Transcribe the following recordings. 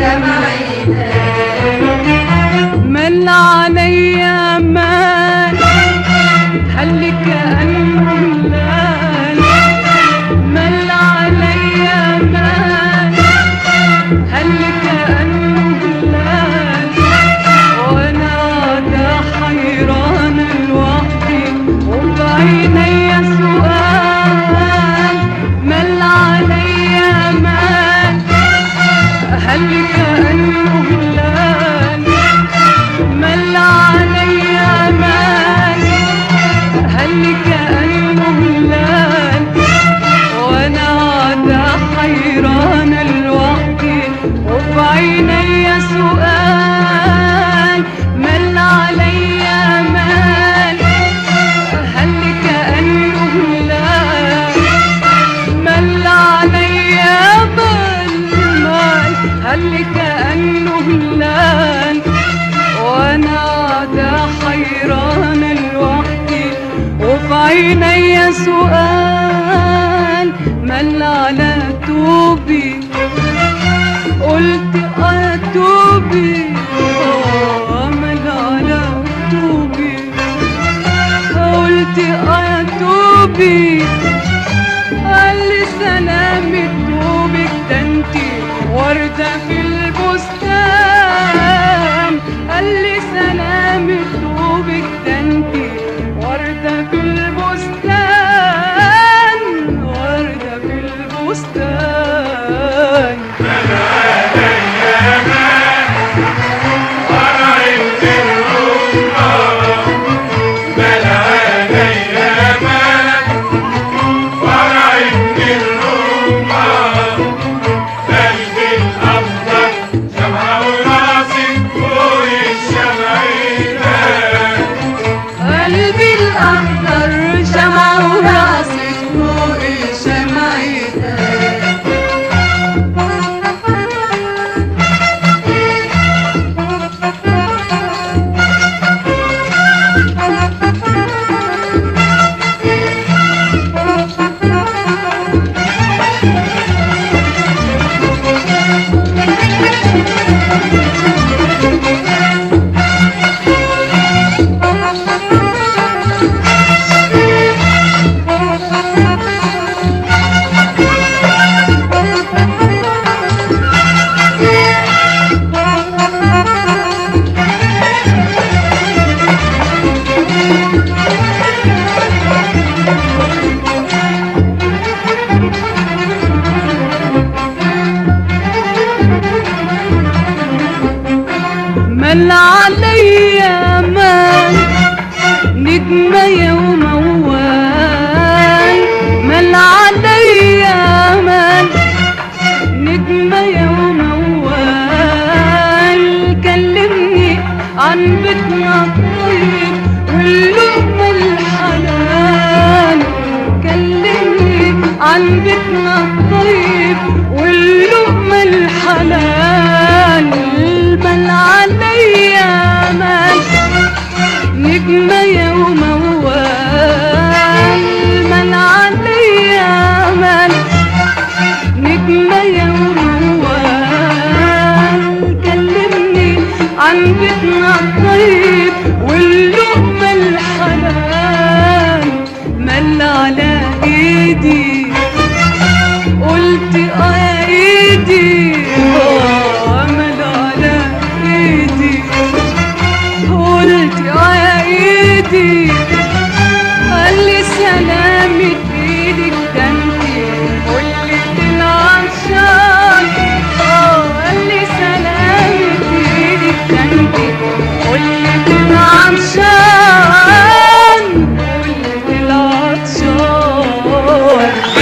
مل عليا مال هل كأنه ملال مل عليا مال هل كأنه ملال وانا ده حيران لوحدي وبعيني سؤال مل عليا مال هل كأنه هلال مل عليا مال هل كأنه هلال وانا قاعدة حيرانة لوحدي وبعيني سؤال مل عليا مال هل كأنه هلال مل عليا مال مال هل كأنه هلال وانا قاعدة حيرانة لوحدي وفي عيني سؤال مل على توبي قلت اه توبي اه مل على توبي قلت اه توبي قال لي سلامة توبك ده انتي وردة في البستان قال لي سلامة توبك ده انتي وردة في البستان وردة في البستان قلبي الأخضر شمع وراسي فوق شمعتك مل عليا مان نجمة يوم موال مل عليا مان نجمة يوم موال كلمني عن بيتنا الطيب واللقمة الحلال كلمني عن بيتنا الطيب واللقمة الحلال بل عليا مال نجمة يوم موال من عليا مال نجمة يوم موال كلمني عن بيتنا الطيب واللقمة الحلال مل على ايدي قلت اه يا ايدي اه مل على ايدي قلت اه يا ايدي قال لي سلامة ايدك ده انتي قلت العطشان اه قال لي سلامة ايدك ده انتي قلت العطشان قلت العطشان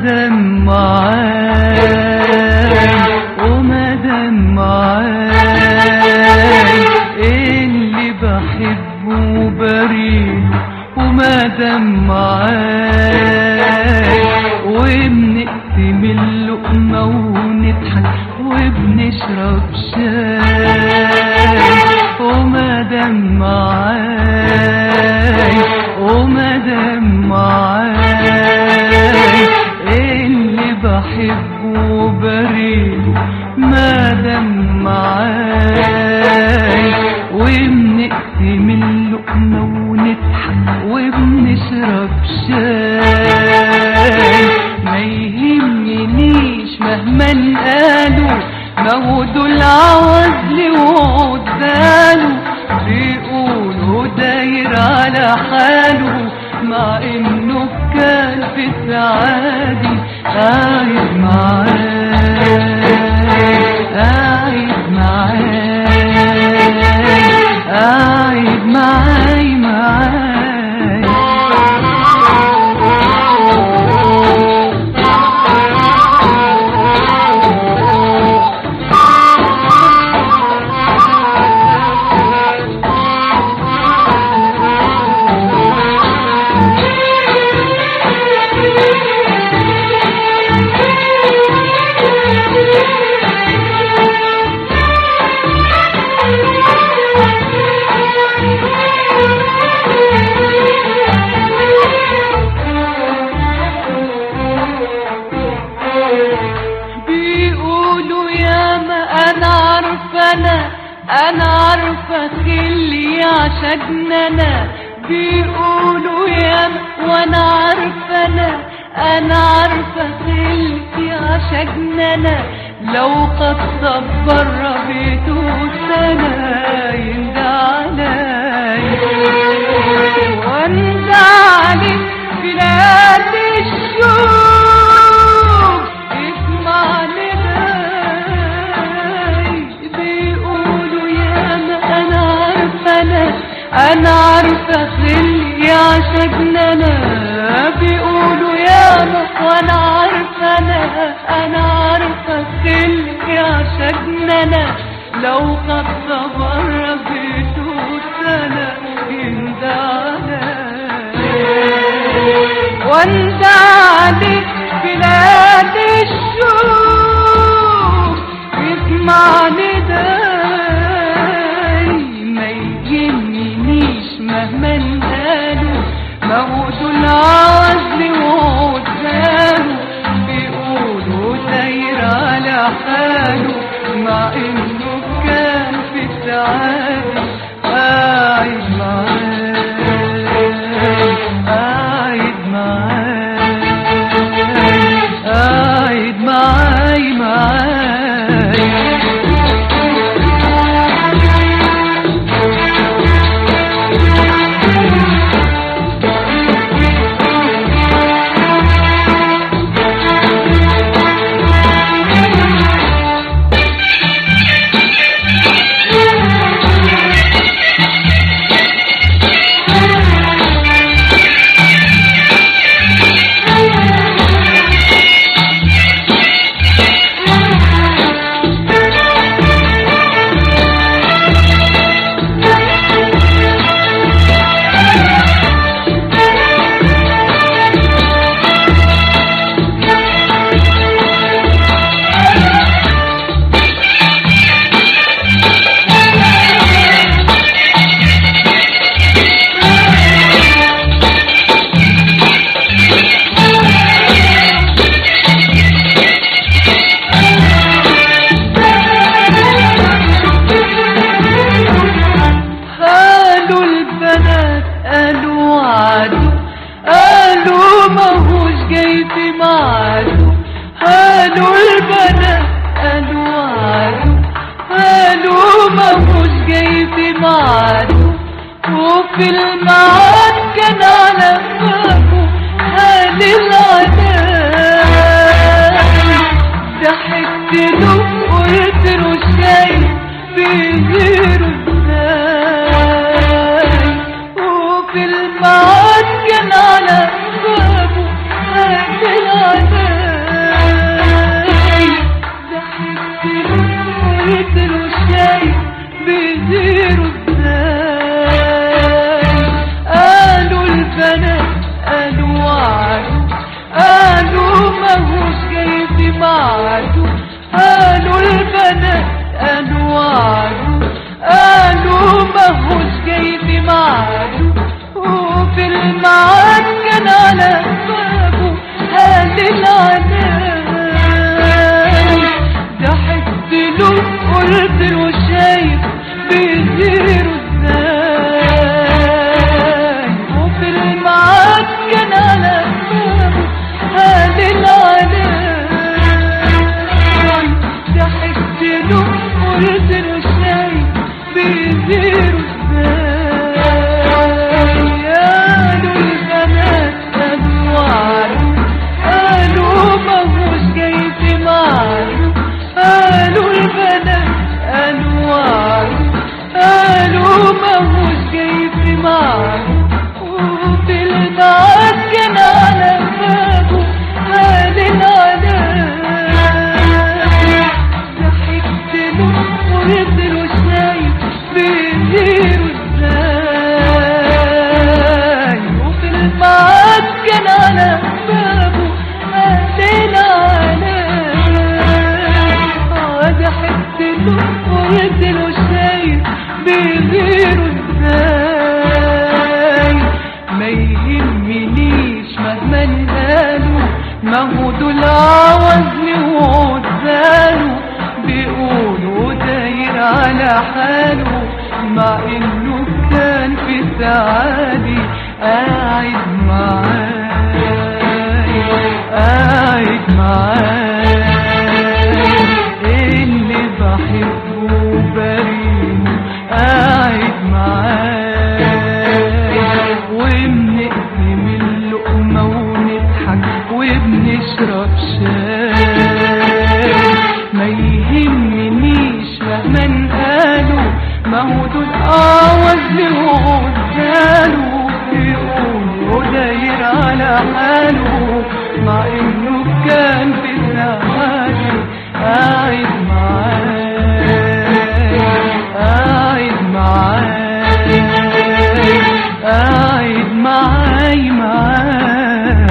دام معاي وما دام معاي اللي بحبه بريء وما دام معاي وبنقسم اللقمة ونضحك وبنشرب شاي وما دام معاي وما دام معاي اللي بحبه بريء ما دام معاي وبنقسم اللقمة ونضحك وبنشرب شاي ما يهمنيش مهما قالوا ما هو دول عوزلي وعداله بيقولوا داير على حاله مع انه كان في سعادي قاعد معاي قاعد معاي قاعد معاي معاي بيقولوا يا ما انا عارفه انا انا عارفه خلي عشقنا انا بيقولوا يا ما وانا عارفه انا انا عارفه خلي عشقنا انا لو قد صبر بيته سنه يندى علي وانت علي بلاد الشوق اسمع نداي بيقولوا يا ما انا عارفه انا انا عارفه خلي عشقنا انا بيقولوا يا ما وانا عارفه انا انا عارفه خلي عشقنا انا لو قد صبر بيته سنه يندى علي وانت عليك بلاد الشوق اسمع نداي ما يهمنيش مهما قالوا موت العزل وقدامه بيقولوا داير على حاله مع انه كان في السعادة قاعد معاي قاعد معاي قاعد معاي معاي قالوا البنات قالوا عدو قالوا ماهوش جاي في ميعاده قالوا البنات قالوا عدو قالوا ماهوش جاي في ميعاده وفي الميعاد كان على بابه قال العذاب ضحكت له قلت له شايف بيغيره ازاي وفي الميعاد كان على بابه قال العذاب ما هو دول عوزني وعزاله بيقولوا داير على حاله مع انه كان في سعادي قاعد معايا قاعد معايا اللي بحبه بريمه قاعد معايا وبنقسم اللقمة ونضحك وبنشرب شاي ما يهمنيش مهما قالوا ما هو دول أعوز وقداله بيقولوا داير على حاله مع إنه كان في سعادة قاعد معايا قاعد معايا قاعد معاي معاي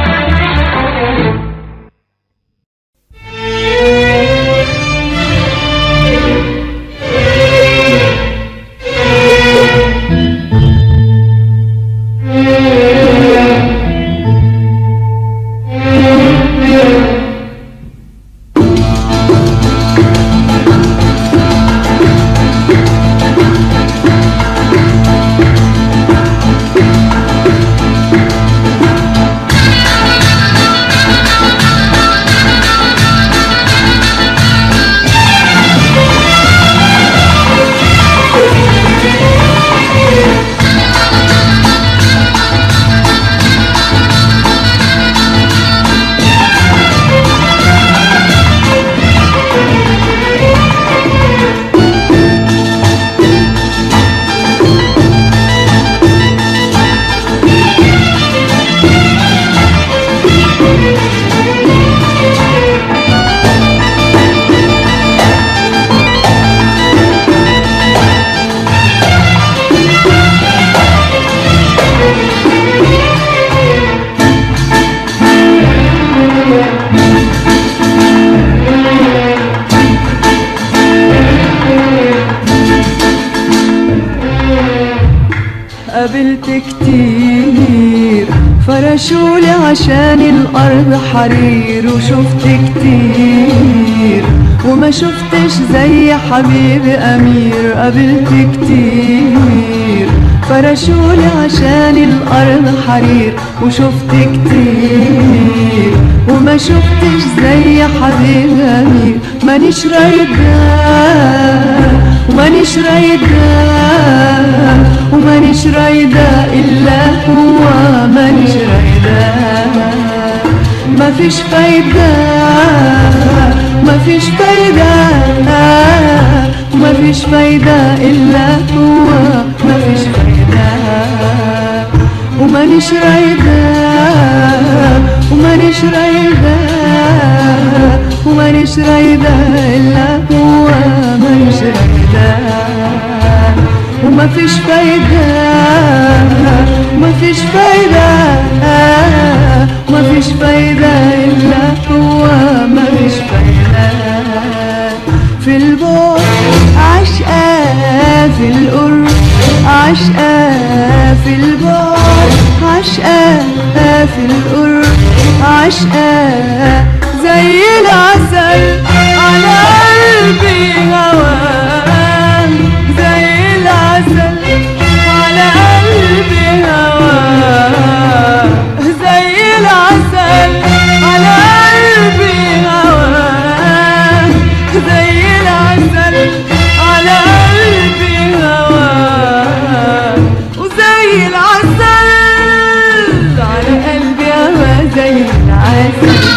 قابلت كتير فرشولي عشان الأرض حرير وشفت كتير وما شفتش زي حبيبي أمير قابلت كتير فرشولي عشان الأرض حرير وشفت كتير وما شفتش زي حبيبي أمير مانيش رايدة ومانيش رايدة ومانيش رايدة إلا هو مانيش رايدة مفيش فايدة مفيش فايدة مفيش فايدة إلا هو مفيش فايدة ومانيش رايدة ومانيش رايدة ومانيش رايدة إلا هو مانيش رايدة ومفيش فايدة مفيش فايدة مفيش فايدة إلا هو مفيش فايدة في البعد عشقة في القرب عشقة في البعد عشقة في القرب عشقة زي العسل على قلبي هوام زي العسل على قلبي هوام زي العسل على قلبي هوام زي العسل على قلبي هوام وزي العسل على قلبي هوا زي العسل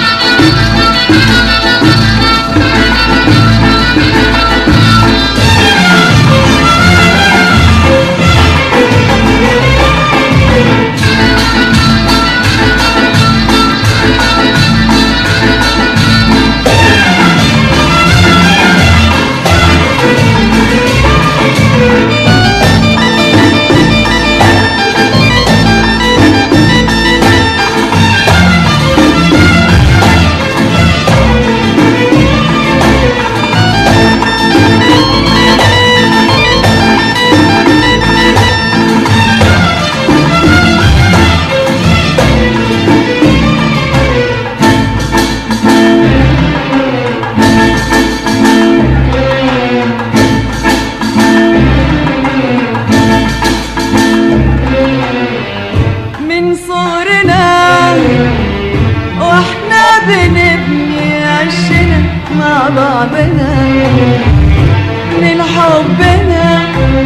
بعضنا من حبنا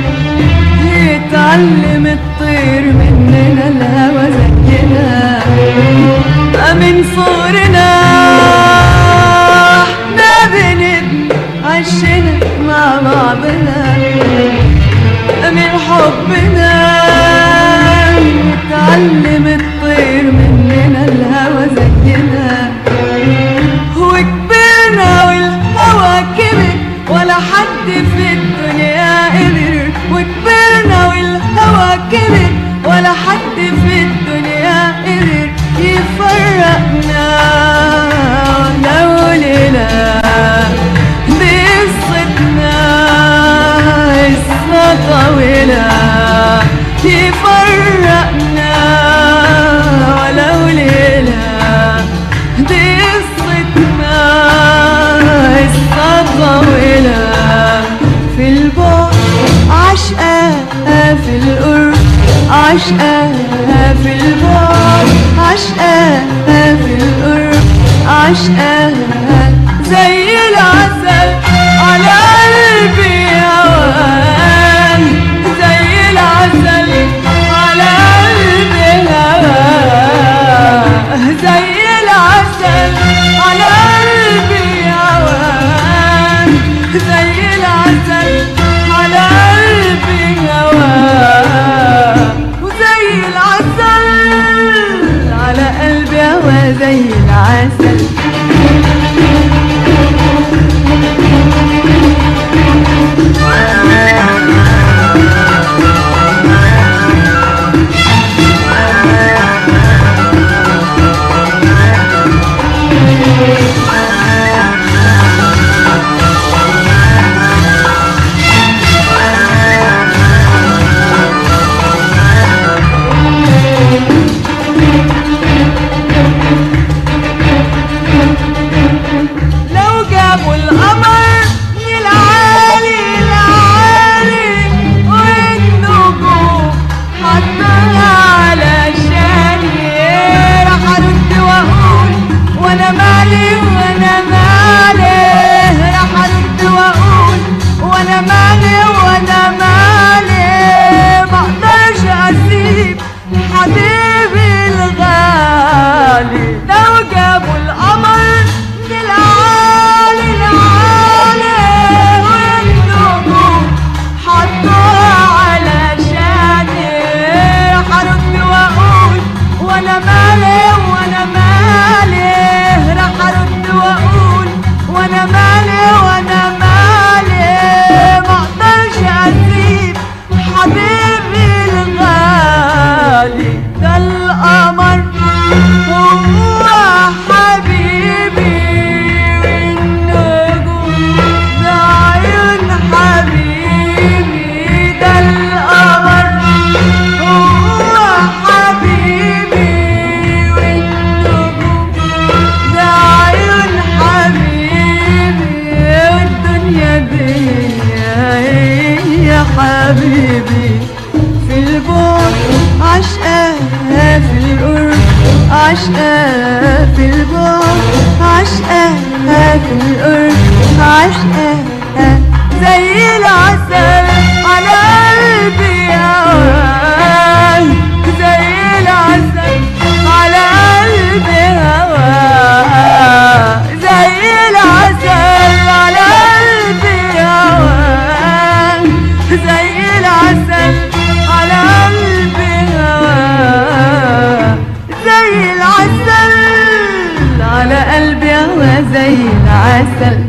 يتعلم الطير مننا الهوى زينا من صغرنا احنا بنبني عشنا مع بعضنا من حبنا يتعلم الطير مننا الهوى زينا وكبرنا والهوى كبر ولا حد في الدنيا قدر وكبرنا والهوى كبر ولا حد في الدنيا قدر يفرقنا لولا بقصتنا قصة طويلة يفرقنا ولو ليلة دي قصتنا قصة طويلة في البعد عشقة في القرب عشقة في البعد عشقة في القرب عشقة زي العسل على قلبي هوان زي العسل على قلبي هوان زي العسل على قلبي هوان زي العسل على قلبي هوان وزي العسل على قلبي هوا زي العسل لو جابوا القمر من العالي العالي والنجوم حطها علشاني راح ارد واقول وانا مالي وانا مالي راح ارد واقول وانا مالي وانا مالي ما اقدرش اسيب حبيبي الغالي لو جابوا القمر من العالي العالي والنجوم حطوها علشاني هرد واقول وانا مالي وانا مالي راح ارد واقول وانا مالي وانا مالي ما اقدرش اسيب حبيبي الغالي ده القمر هو حبيبي والنجوم ده عيون حبيبي ده القمر هو حبيبي والنجوم ده عيون حبيبي والدنيا دي يا حبيبي في البعد عشقة في القرب عشقة في البعد عشقة في القرب عشقة زي العسل على قلبي هواك زي العسل على قلبي هواك زي العسل على قلبي هواك زي العسل على قلبي هواك زي العسل على قلبي هوا زي العسل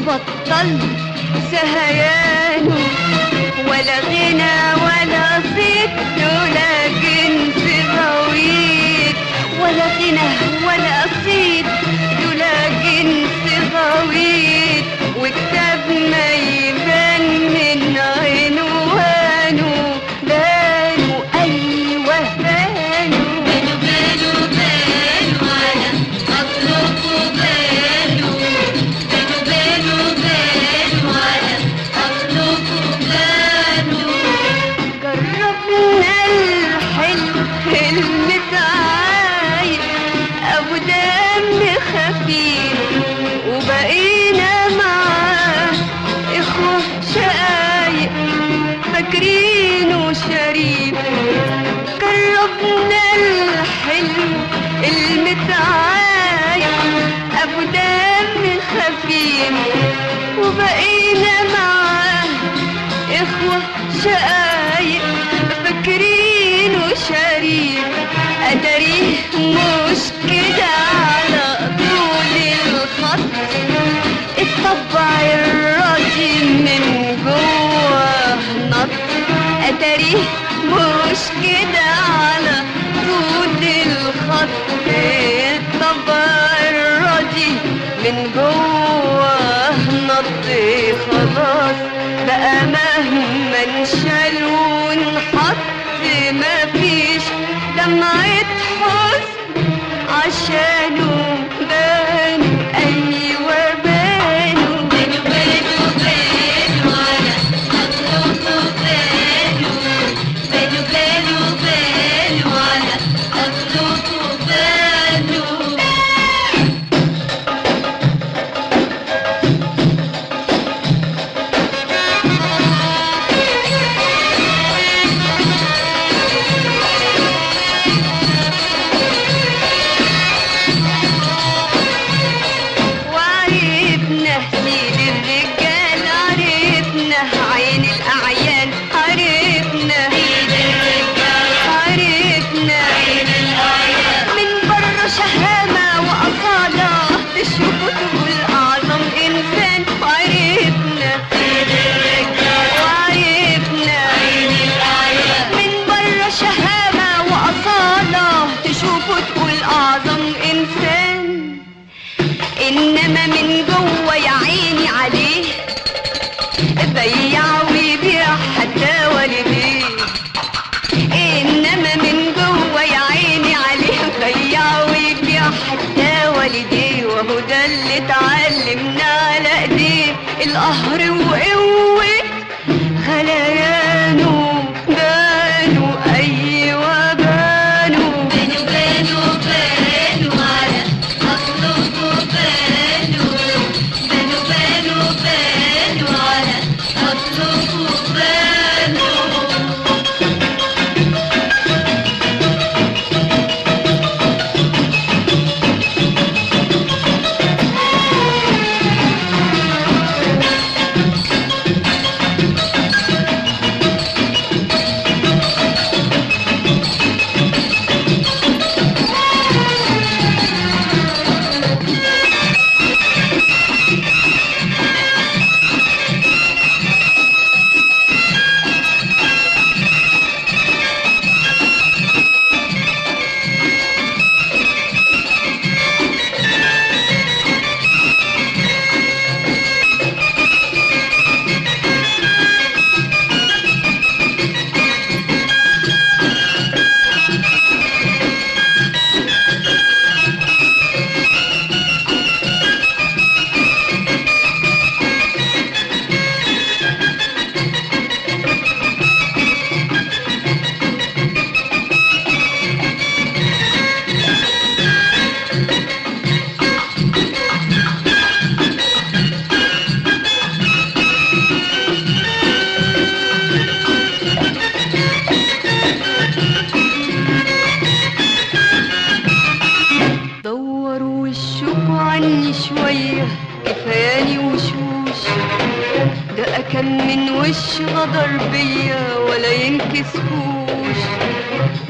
يبطل سهيانه ولا غنى ولا صيت ولا جنس غويط ولا غنى ولا صيت ولا جنس غويط وكتاب ما يبان من عنوانه بانه ايوه بانه بينه بينه بينه على أطلقه بينه بينه بينه بينه على أطلقه بينه جربنا الحلم المتعايق ابو دم خفيف وبقينا معاه اخوة شقايق فاكرينه شريف جربنا الحلم المتعايق ابو دم خفيف وبقينا معاه اخوة شقايق فاكرين وشريف ادريه مش كده على طول الخط الطبع الراضي من جوه نط اتاريه مش كده على طول الخط الطبع الراضي من جوه نط خلاص بقى مهما انشال ونحط مفيش دمعة حزن عشانه بانوا ايوه بانوا بينه بينه بينه على أطلقه بينه بينه بينه بينه على أطلقه بينه وعرفنا سيد الرجال عرفنا عين الأعيان عرفنا عرفنا من بره شهامة وأصالة تشوفه تقول أعظم إنسان وعرفنا وعرفنا من بره شهامة وأصالة تشوفه تقول أعظم إنسان انما من جوه يا عيني عليه بيع ويبيع حتى والديه انما من جوه يا عيني عليه بيع ويبيع حتى والديه وهو ده اللي اتعلمنا على ايديه القهر وقوه خليانه بانوا ايوه بانوا بينه بينه بينه على أطلقه بينه بينه بينه بينه على أطلقه بينه دوروا وشكوا عني شوية كفاني وشوش ده كم من وش غدر بيا ولا ينكسفوش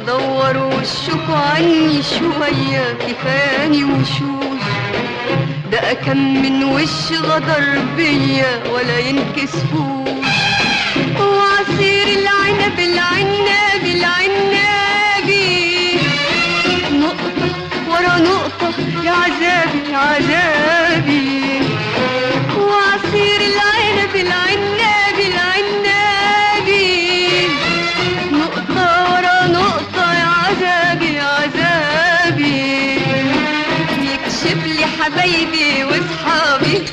دوروا وشكوا عني شوية كفاني وشوش ده كم من وش غدر بيا ولا ينكسفوش وعصير العنب العناب العنابي نقطة ورا نقطة يا عذابي يا عذابي وعصير العنب العناب العنابي نقطة ورا نقطة يا عذابي يا عذابي يكشف لي حبايبي واصحابي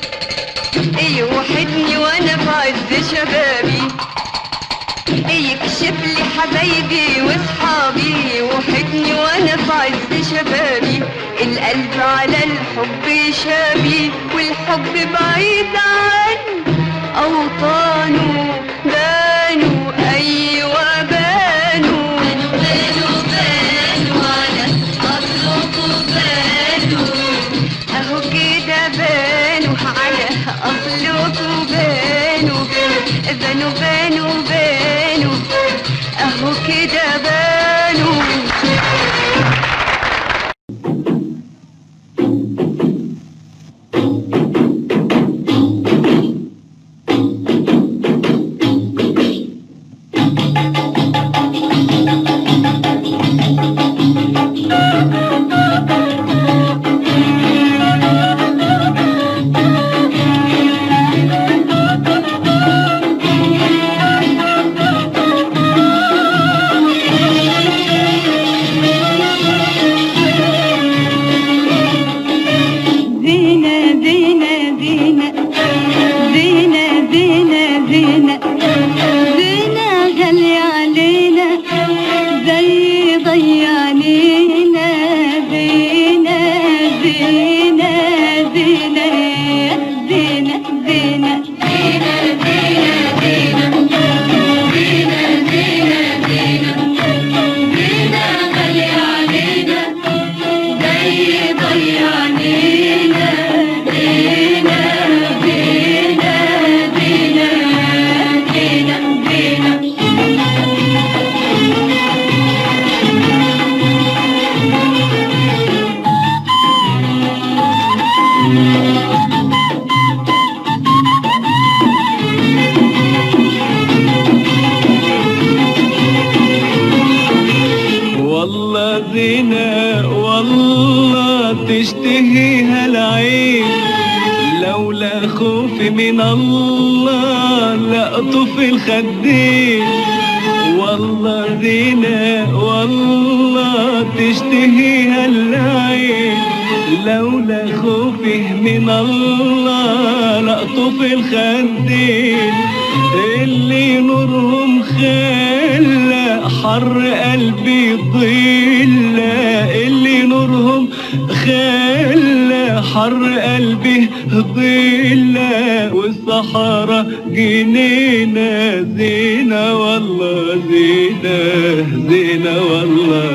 يوحدني وانا في عز شبابي يكشف لي حبايبي واصحابي يوحدني وانا في عز شبابي القلب على الحب شابي والحب بعيد عن اوطانه بانوا ايوه بانوا بانوا بانوا بانوا على أصلكوا بانوا اهو كده بانوا على اصلكوا بانوا بانوا بانوا بانوا اهو كده بانوا زينة زينة زينة زينة زينة زينة زينة غالية علينا زي ضيانينا زينة زينة زينة زينة زينة والله زينة والله تشتهيها العين لولا خوفي من الله لأطف الخدين والله زينة والله تشتهيها العين لولا خوفي من الله لأطف الخدين اللي نورهم خلى حر قلبي ضل اللي نورهم خلى حر قلبي ضل والصحراء جنينة زينة والله زينة زينة والله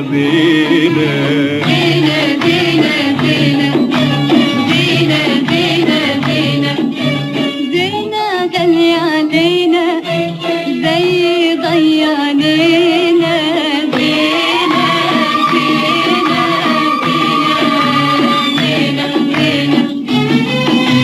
زينة زينة غالية علينا زي ضيانينا زينة زينة زينة زينة زينة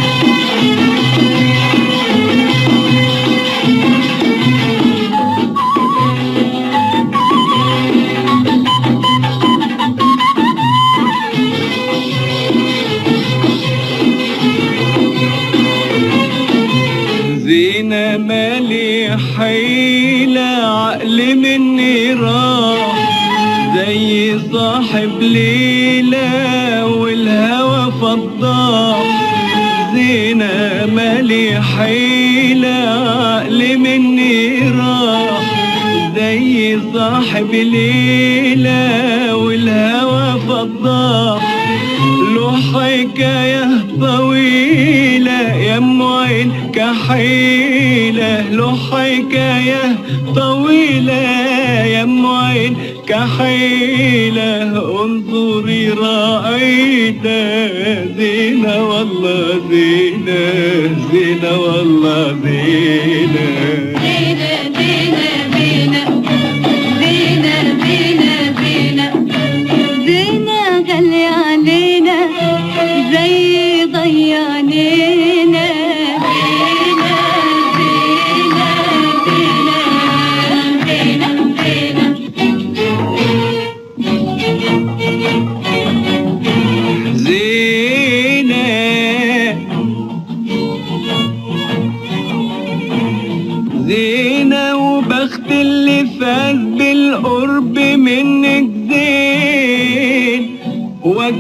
زينة مالي حيلة عقل مني راح زي صاحب ليلة والهوى فضاح زينة مالي حيلة عقل مني راح زي صاحب ليلة والهوى فضاح له حكاية طويلة يا ام عين كحيلة له حكاية طويلة يا ام عين كحيلة انظري راعينا زينة والله زينة زينة والله زينة زينة زينة زينة زينة زينة زينة زينة غالية علينا زي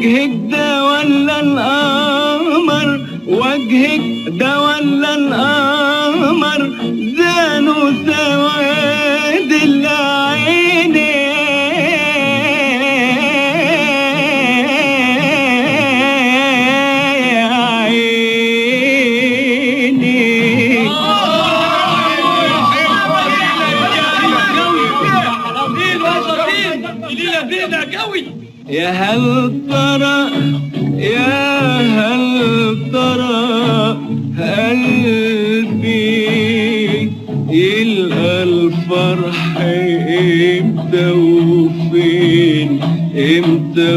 وجهك ده ولا القمر وجهك ده ولا القمر زانوا سواد العين يا عيني يا هل ترى يا هل ترى قلبي يلقى الفرح امتى وفين امتى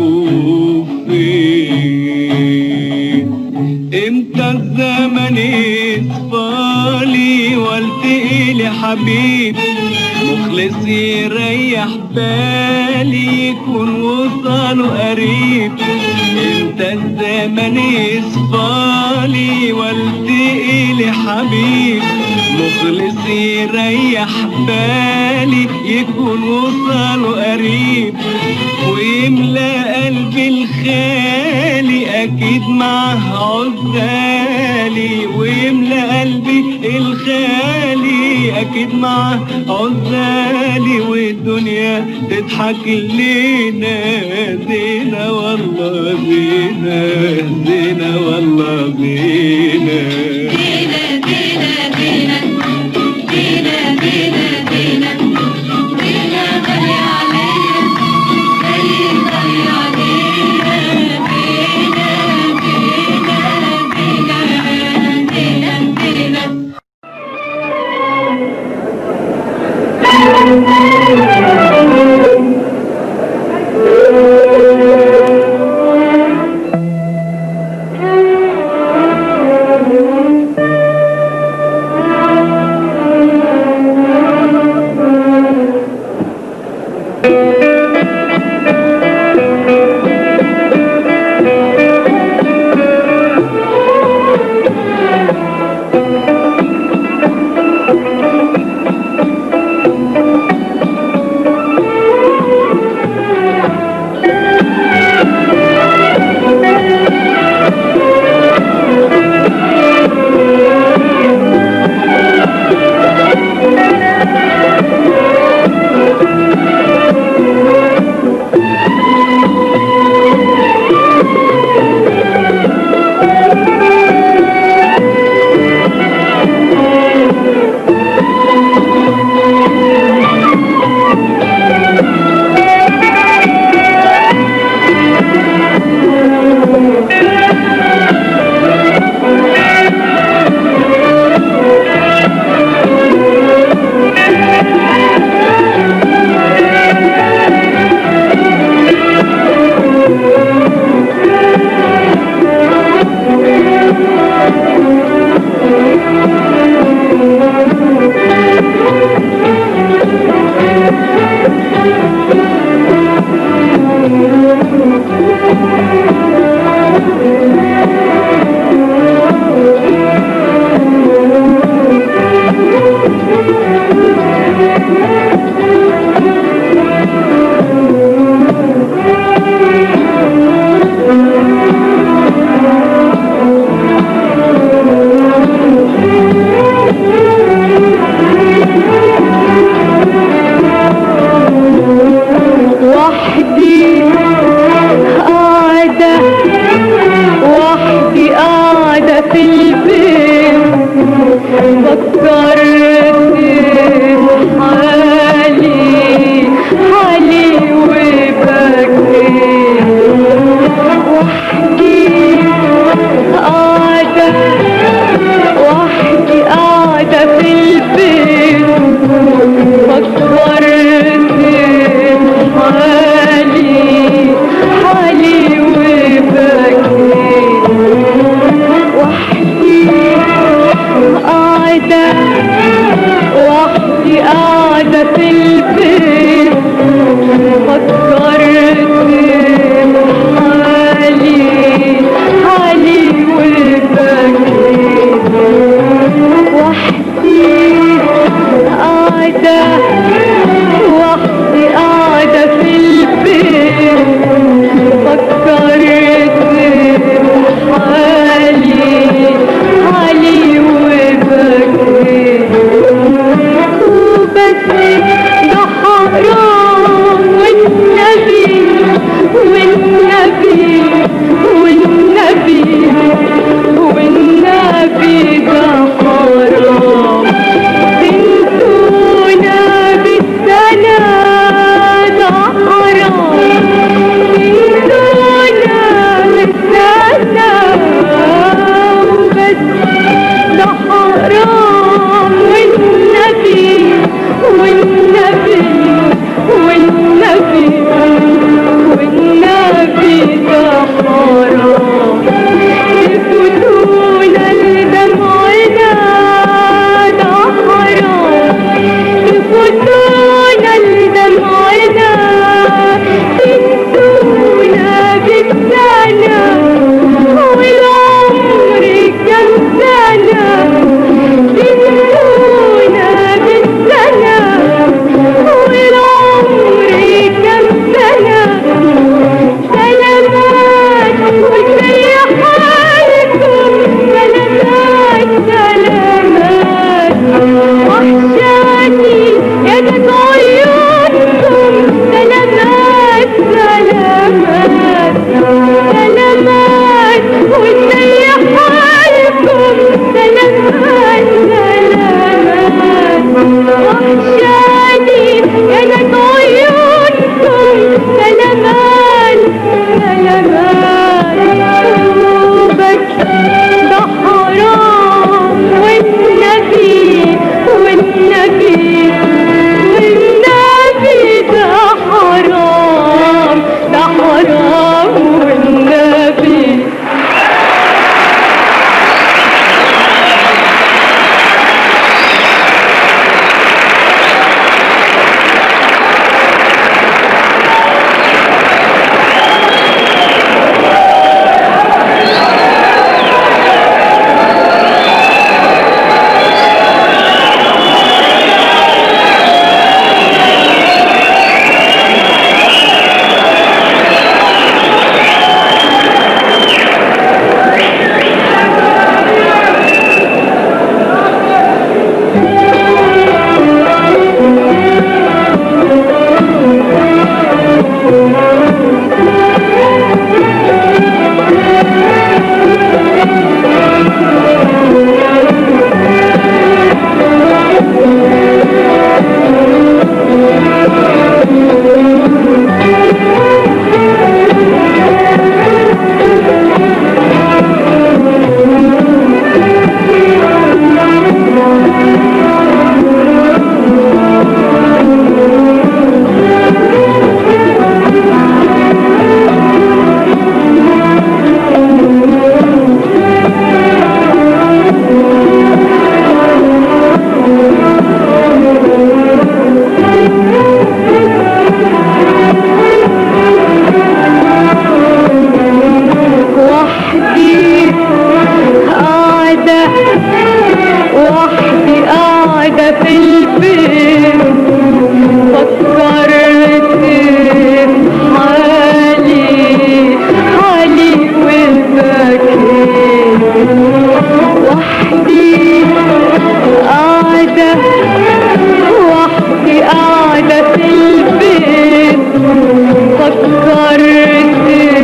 وفين امتى الزمن يصفالي والتقي لي حبيب مخلص يريح بالي يكون وصاله قريب امتى الزمن يصفالي والتقي لي حبيب مخلص يريح بالي يكون وصاله قريب ويملى قلبي الخالي اكيد معاه عزالي ويملى قلبي الخالي اكيد معاه عزالي والدنيا تضحك لينا زينة والله زينة زينة والله زينة دينا دينا دينا دينا دينا دينا دينا غالي علينا غالي غالي علينا دينا دينا دينا دينا دينا وحدي قاعدة وحدي قاعدة في البيت فكرت حالي حالي وبكيت وحدي قاعدة وحدي قاعدة في البيت فكرت حالي حالي وبكيت وحدي قاعدة وحدي قاعدة في البيت فكرت حالي حالي وبكيت وحدي قاعدة وحدي قاعدة في البيت فكرت فكرت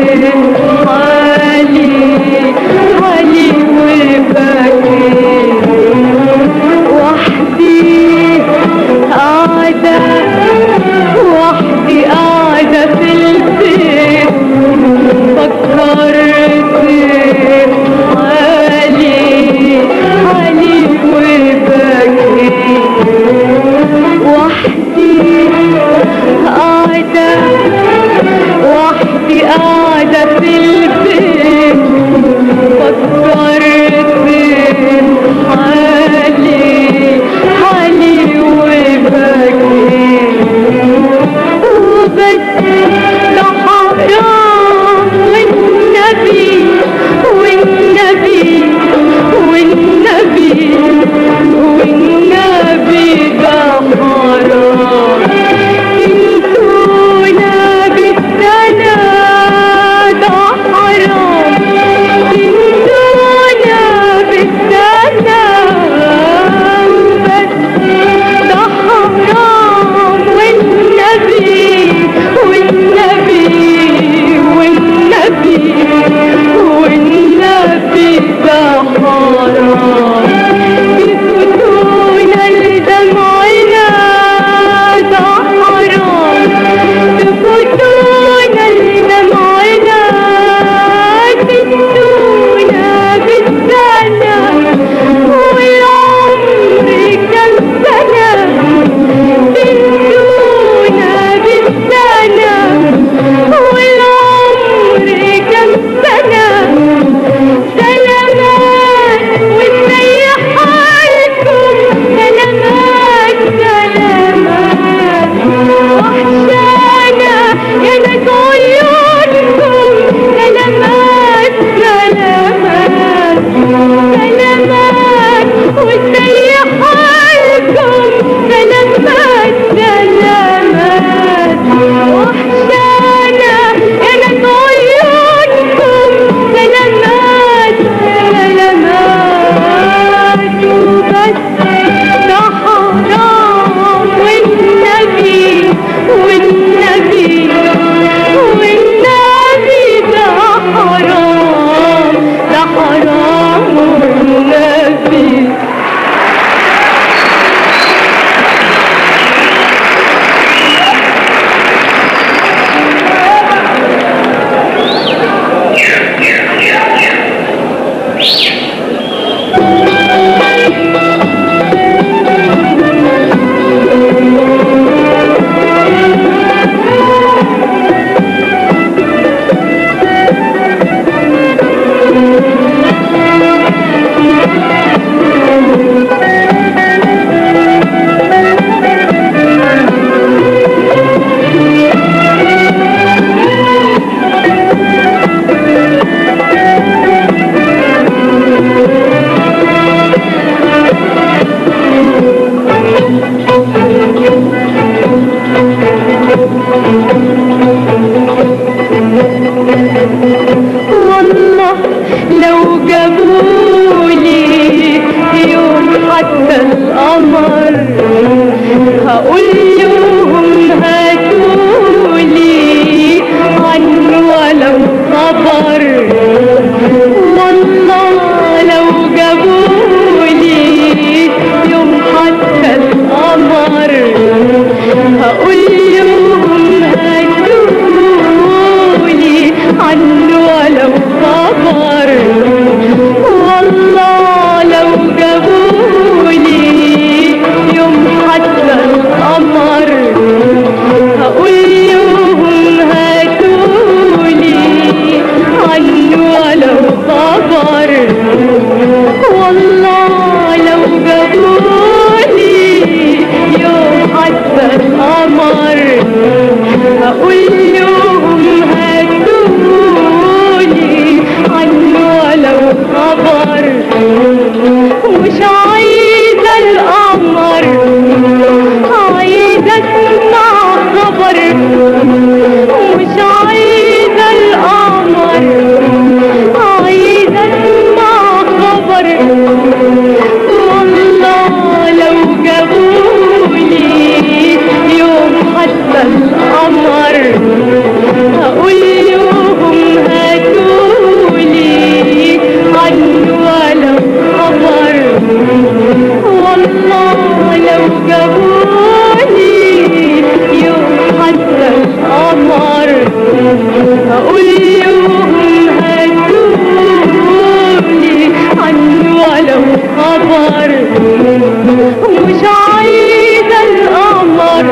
حالي حالي وبكيت وحدي قاعدة وحدي قاعدة في البيت فكرت حالي حالي وبكيت وحدي قاعدة وحدي قاعدة في البيت فكرت حالي حالي وبكيت وبس ده حرام والنبي والنبي والنبي والنبي ده حرام انتونا بالسنة ده حرام انتونا اقول لهم هاتولي عنه ولو خبر مش عايزة القمر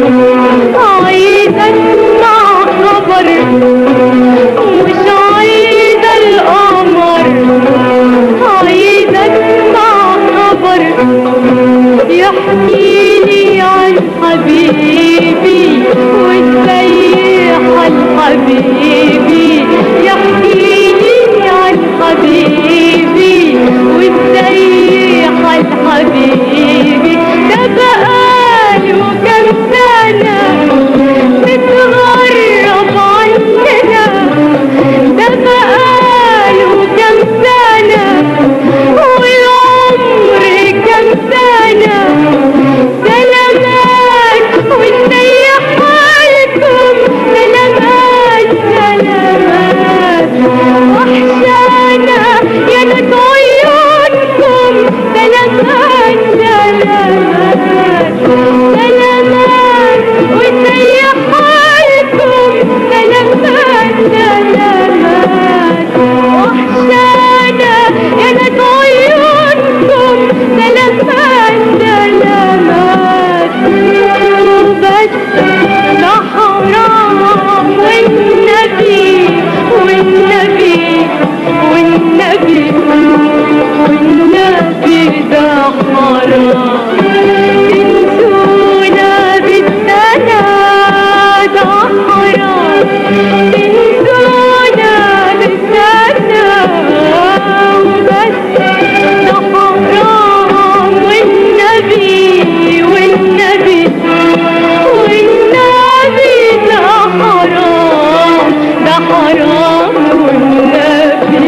عايزة اسمع خبر مش عايزة القمر عايزة اسمع خبر يحكيلي عن حبيبي وازاي حال حبيبي يحكيلي عن حبيبي وازاي حال حبيبي ده بقاله كام سنة متغرب عننا ده بقاله كام سنة والعمر كام سنة سلامات وازاي حالكم سلامات سلامات وحشانا يا ناس عيونكم سلامات سلامات سلامات وازاي حالكم سلامات سلامات وحشانا يا ناس عيونكم سلامات سلامات بس ده حرام والنبي والنبي والنبي والنبي ده حرام تنسونا بالسنة ده حرام تنسونا بالسنة وبس ده حرام والنبي والنبي والنبي ده حرام ده حرام والنبي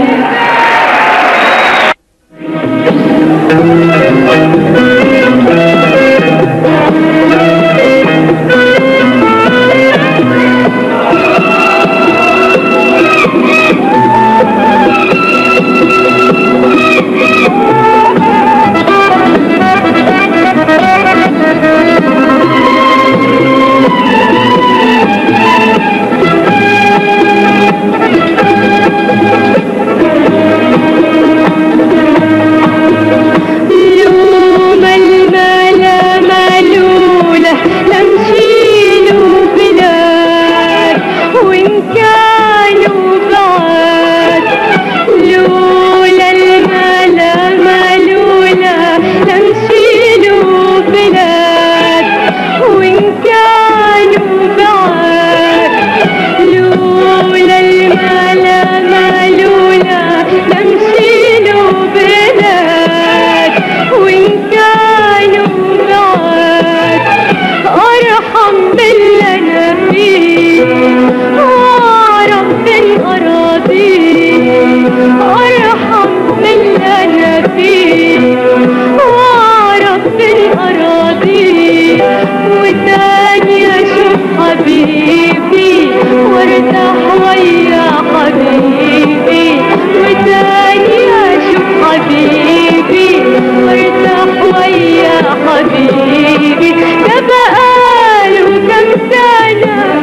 يوم الملا ملولة لمشيلوا بلاد وإن كانوا بعاد لولا الملا ملولة لمشيلوا بلاد وإن كانوا بعاد لولا الملا ملولة لمشيلوا بلاد وإن كانوا بعاد أرحم باللي أنا فيه وأعرف بالأراضي أرحم باللي أنا فيه وأعرف بالأراضي وتاني أشوف حبيبي وارتاح ويا حبيبي وتاني أشوف حبيبي وارتاح ويا حبيبي ده بقاله كام سنة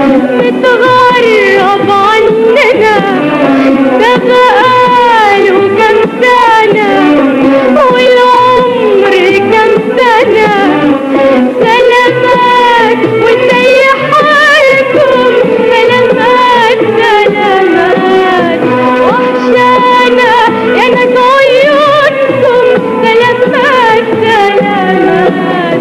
متغرب عننا ده بقاله كام سنة والعمر كام سنة سلامات وزي حالكم سلامات سلامات وحشانا يا ناس عيونكم سلامات سلامات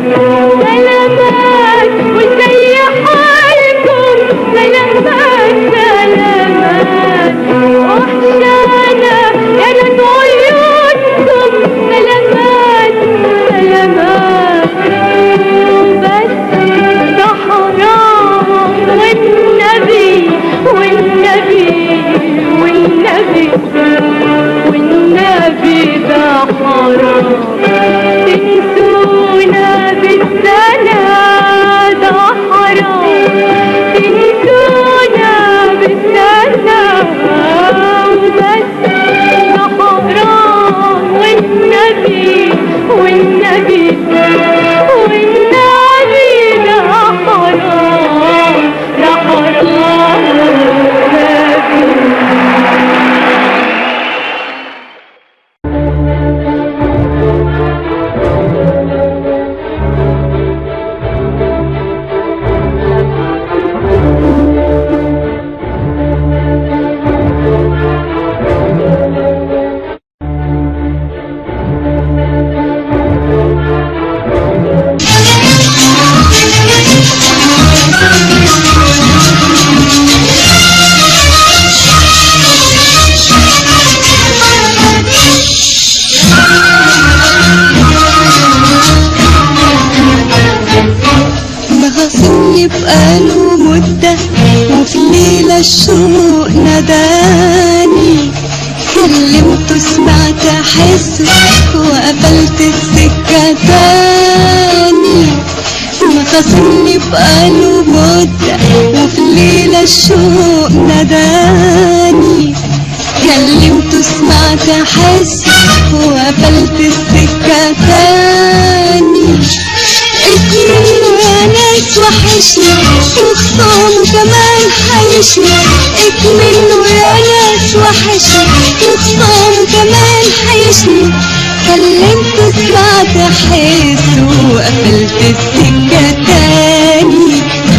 خاصمني بقاله مدة وفي ليلة الشوق ناداني كلمته سمعت احسه وقفلت السكة تاني مخاصمني بقاله مدة وفي ليلة الشوق ناداني كلمته سمعت احس وقفلت السكة تاني اكمنه يا ناس وحشني وخصام كمان حيشني اكمنه يا ناس وحشني وخصام كمان حيشني كلمته سمعت احس وقفلت السكة تاني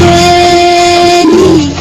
تاني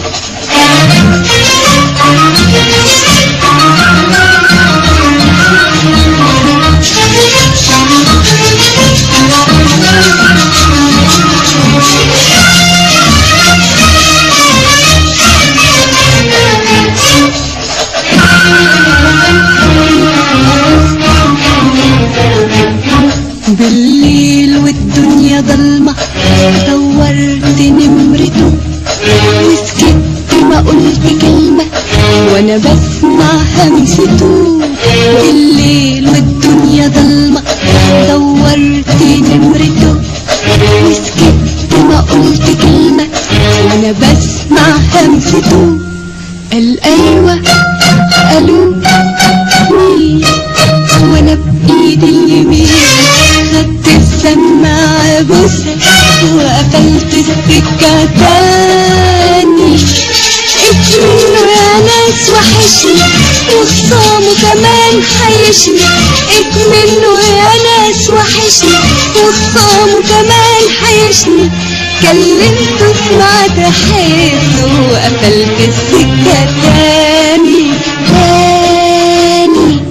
بالليل والدنيا ضلمة دورت نمرته وسكت ما قلت كلمة وانا بسمع همسته بالليل والدنيا ضلمة دورت نمرته وسكت ما قلت كلمة وانا بسمع همسته قال ايوه قالوا مين وانا بايدي اليمين خدت السماعة بوسة وقفلت السكة تاني اكمنه يا ناس وحشني وخصامه كمان حيشني اكمنه يا ناس وحشني وخصامه كمان حيشني كلمته سمعت حيث وقفلت السكة تاني تاني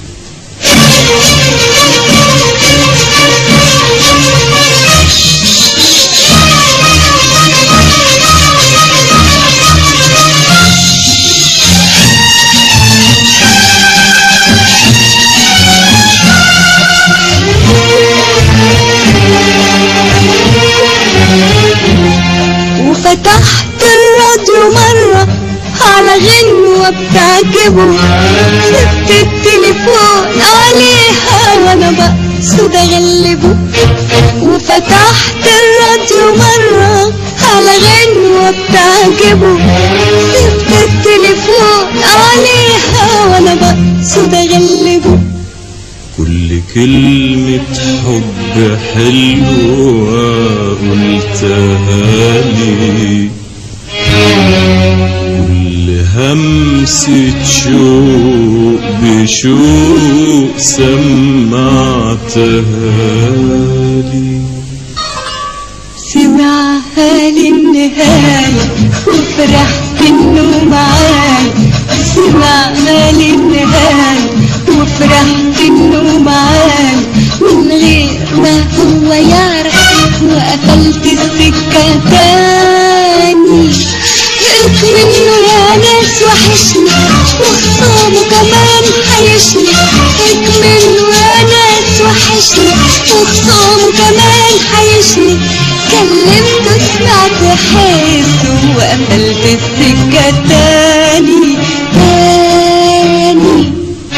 وفتحت الراديو مرة على غنوة بتعجبه سبت التليفون عليها وانا بقصد اغلبه وفتحت الراديو مرة على غنوة بتعجبه سبت التليفون عليها وانا بقصد اغلبه كل كلمة حب حلوة قلتها لي كل همسة شوق بشوق سمعتها لي سمعها للنهاية وفرحت انه معاي سمعها للنهاية وفرحت انه معاي من غير ما هو يعرف وقفلت السكة تاني منه يا ناس وحشني وخصامه كمان حيشني منه يا ناس وحشني وخصامه كمان حيشني كلمته سمعت حاسه وقفلت السكة تاني تاني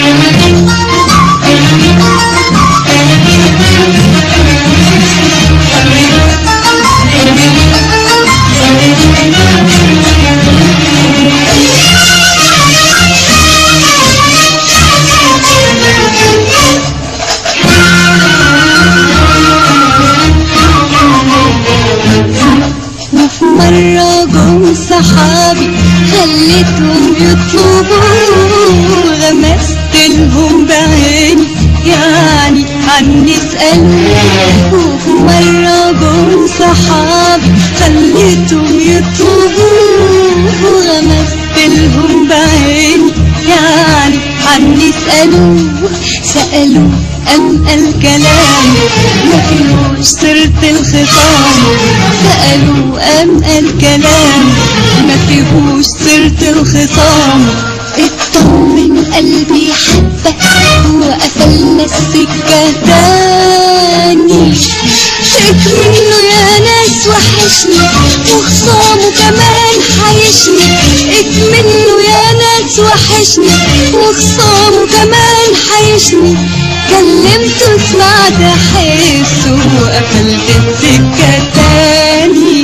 وفي مرة جم صحابي خليتهم يطلبوا غمست لهم بعيني يعني عني اسألوا وفي مرة جم صحابي خليتهم يطلبوا غمست لهم بعيني يعني عني اسألوا سألوا أم الكلام ما فيهوش سرة الخصام سألوا أم الكلام ما فيهوش سرة الخصام اطمن قلبي حبة وقفلنا السكة تاني منه يا ناس وحشني وخصامه كمان حيشني منه يا ناس وحشني وخصامه كمان حيشني كلمته سمعت احسه وقفلت السكة تاني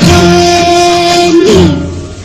تاني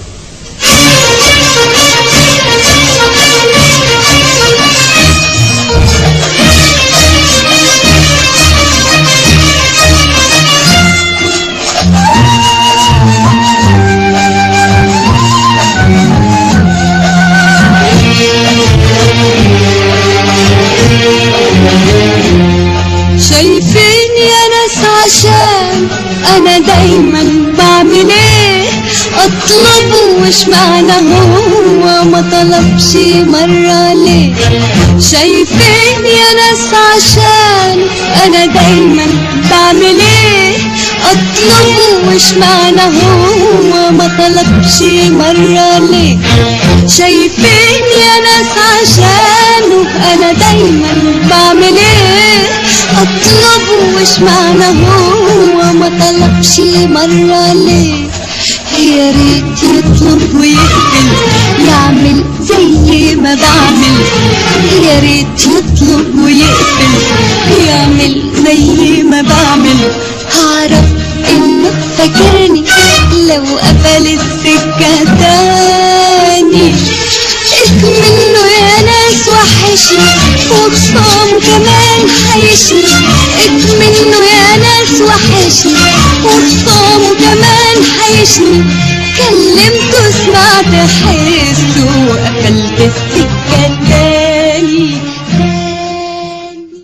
شايفين يا ناس عشان انا دايما بعمل ايه اطلبه وش معنى هو ما طلبش مرة ليه شايفين يا ناس عشان انا دايما بعمل ايه اطلبه وش معنى هو ما طلبش مرة ليه شايفين يا ناس عشانه انا دايما بعمل ايه اطلبه وش معنى هو ما طلبش مرة ليه يا ريت يطلب ويقبل يعمل زي ما بعمل يا ريت يطلب ويقبل يعمل زي ما بعمل هعرف انه فاكرني لو قفل السكة تاني منه يا ناس وحشني وخصام كمان حيشني منه يا ناس وحشني وخصام كمان حيشني كلمته سمعت حسه وقفلت السكة تاني تاني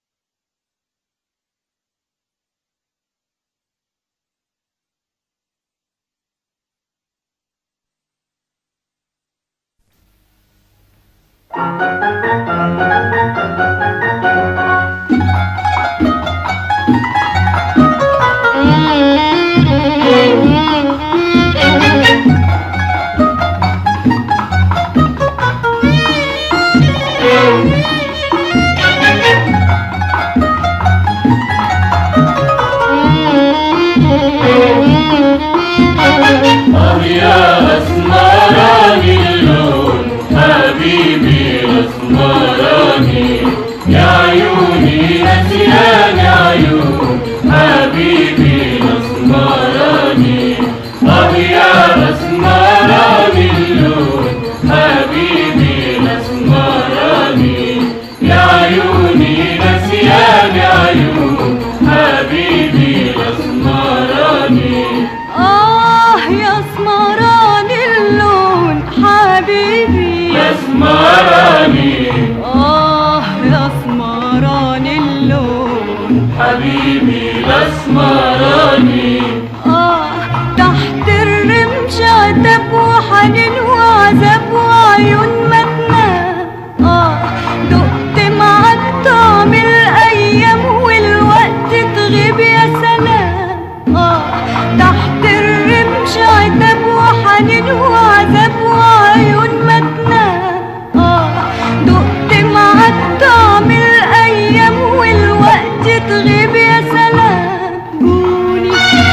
يا أسمراني اللون حبيبي أسمراني يا عيوني نسيان عيون حبيبي أسمراني آه يا أسمراني اللون حبيبي أسمراني يا عيوني نسيان عيون حبيبي أسمراني آه يا اسمران اللون حبيبي أسمراني آه يا اسمران اللون حبيبي الأسمراني آه تحت الرمش عتب وحنين وعذاب وعيون ما تنام آه دقت معاك طعم الأيام والوقت تغيب يا سلام آه تحت الرمش عتب وحنين وعذاب وعيون ما تنام آه دقت معاك طعم الأيام والوقت تغيب يا سلام جوني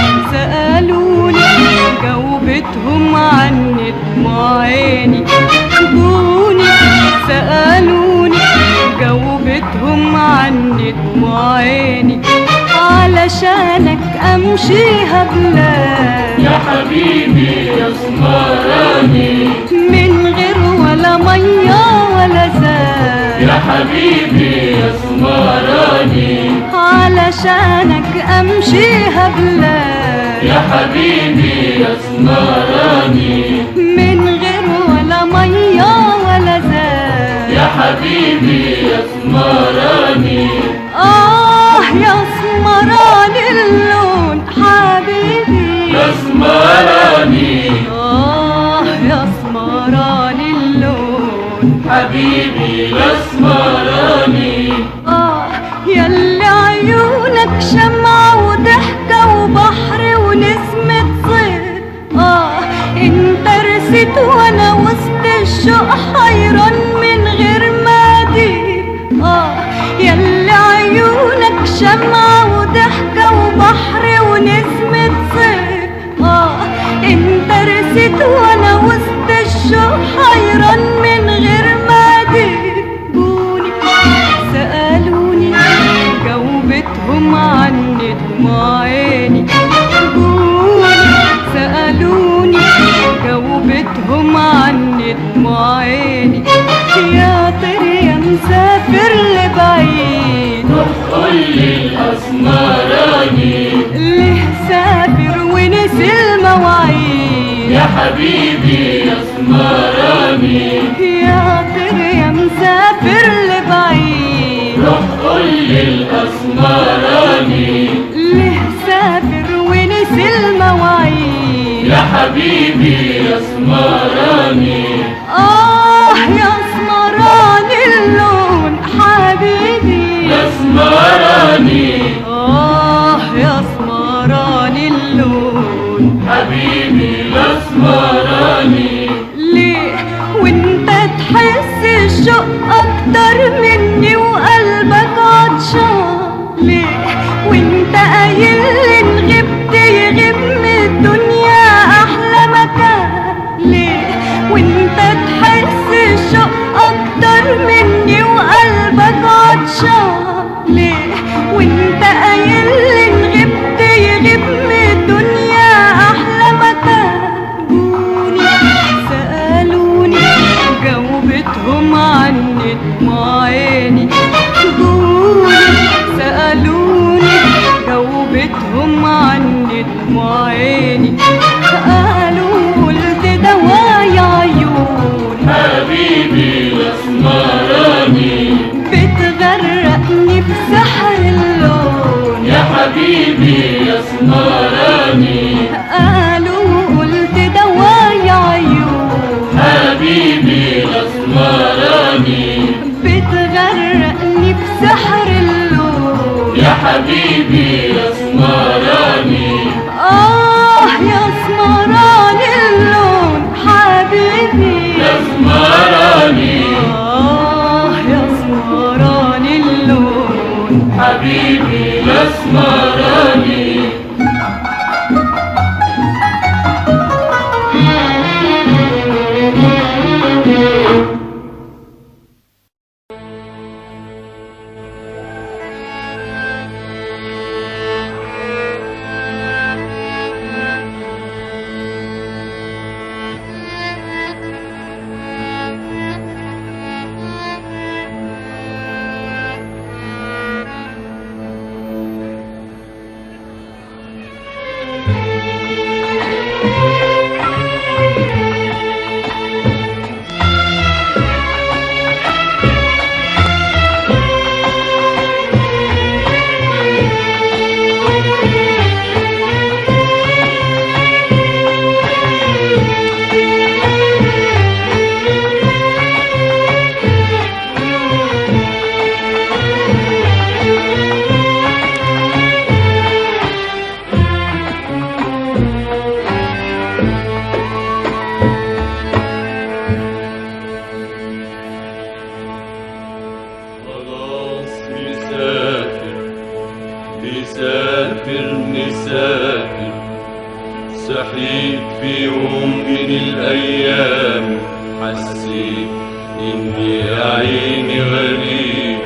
سألوني جاوبتهم عني دموع عيني جوني سألوني جاوبتهم عني دموع عيني علشانك أمشيها بلاد يا حبيبي يا اسمراني من غير ولا مية ولا زاد يا حبيبي يا اسمراني علشانك أمشيها بلاد يا حبيبي يا اسمراني من غير ولا مية ولا زاد يا حبيبي يا اسمراني آه يا اسمران اللون حبيبي يا اسمراني آه يا اسمران اللون حبيبي يا اسمراني آه ياللي عيونك شمعة وضحكة وبحر ونسمة صيف آه انت رسيت وانا وسط الشوق حيران من غير ما أدير آه ياللي عيونك شمعة وضحكة وبحر نسيت وانا وسط الشوق حيران من غير ما جيبوني سألوني جاوبتهم عني دموع عيني جوني سألوني جاوبتهم عني دموع عيني يا طير يا مسافر لبعيد قول لي الأسمراني ليه سافر ونسي المواعيد يا حبيبي يا اسمراني يا طير يا مسافر لبعيد روح قول لي الأسمراني ليه سافر ونسي المواعيد يا حبيبي يا اسمراني آه يا اسمران اللون حبيبي يا اسمراني آه يا اسمران اللون حبيبي الأسمراني ليه وانت تحس الشوق اكتر مني وقلبك عطشان ليه وانت قايل ان غبت يغيب من الدنيا احلى مكان ليه وانت تحس الشوق اكتر مني وقلبك عطشان ليه وانت قايل ان غبت يغيب من الدنيا احلى مكان جوني سألوني جاوبتهم عني دموع عيني جوني سألوني جاوبتهم عني دموع عيني قالوا قلت دوايا عيون حبيبي الأسمراني بتغرقني في سحر اللون يا حبيبي يا اسمراني قالوا قلت دوايا عيون حبيبي الأسمراني بتغرقني في سحر اللون يا حبيبي يا اسمراني آه يا اسمران اللون حبيبي يا اسمراني آه يا اسمران اللون حبيبي الأسمراني خلاص مسافر مسافر مسافر صحيت في يوم من الأيام حسيت إني يا عيني غريب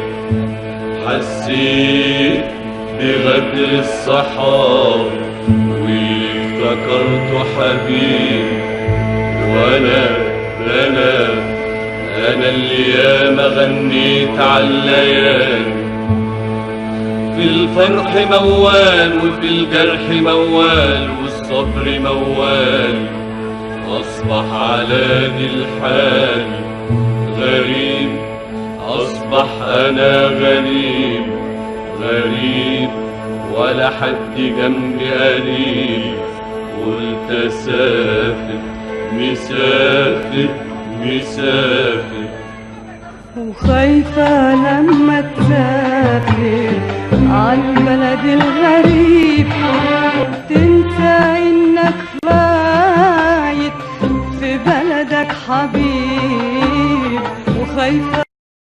حسيت بغدر الصحاب وافتكرت حبيب وانا انا انا اللي ياما غنيت عالليالي في الفرح موال وفي الجرح موال والصبر موال أصبح على دي الحال غريب أصبح أنا غريب غريب ولا حد جنبي قريب قلت أسافر مسافر مسافر وخايفة لما تسافر عالبلد الغريب تنسى انك فايت في بلدك حبيب وخايفة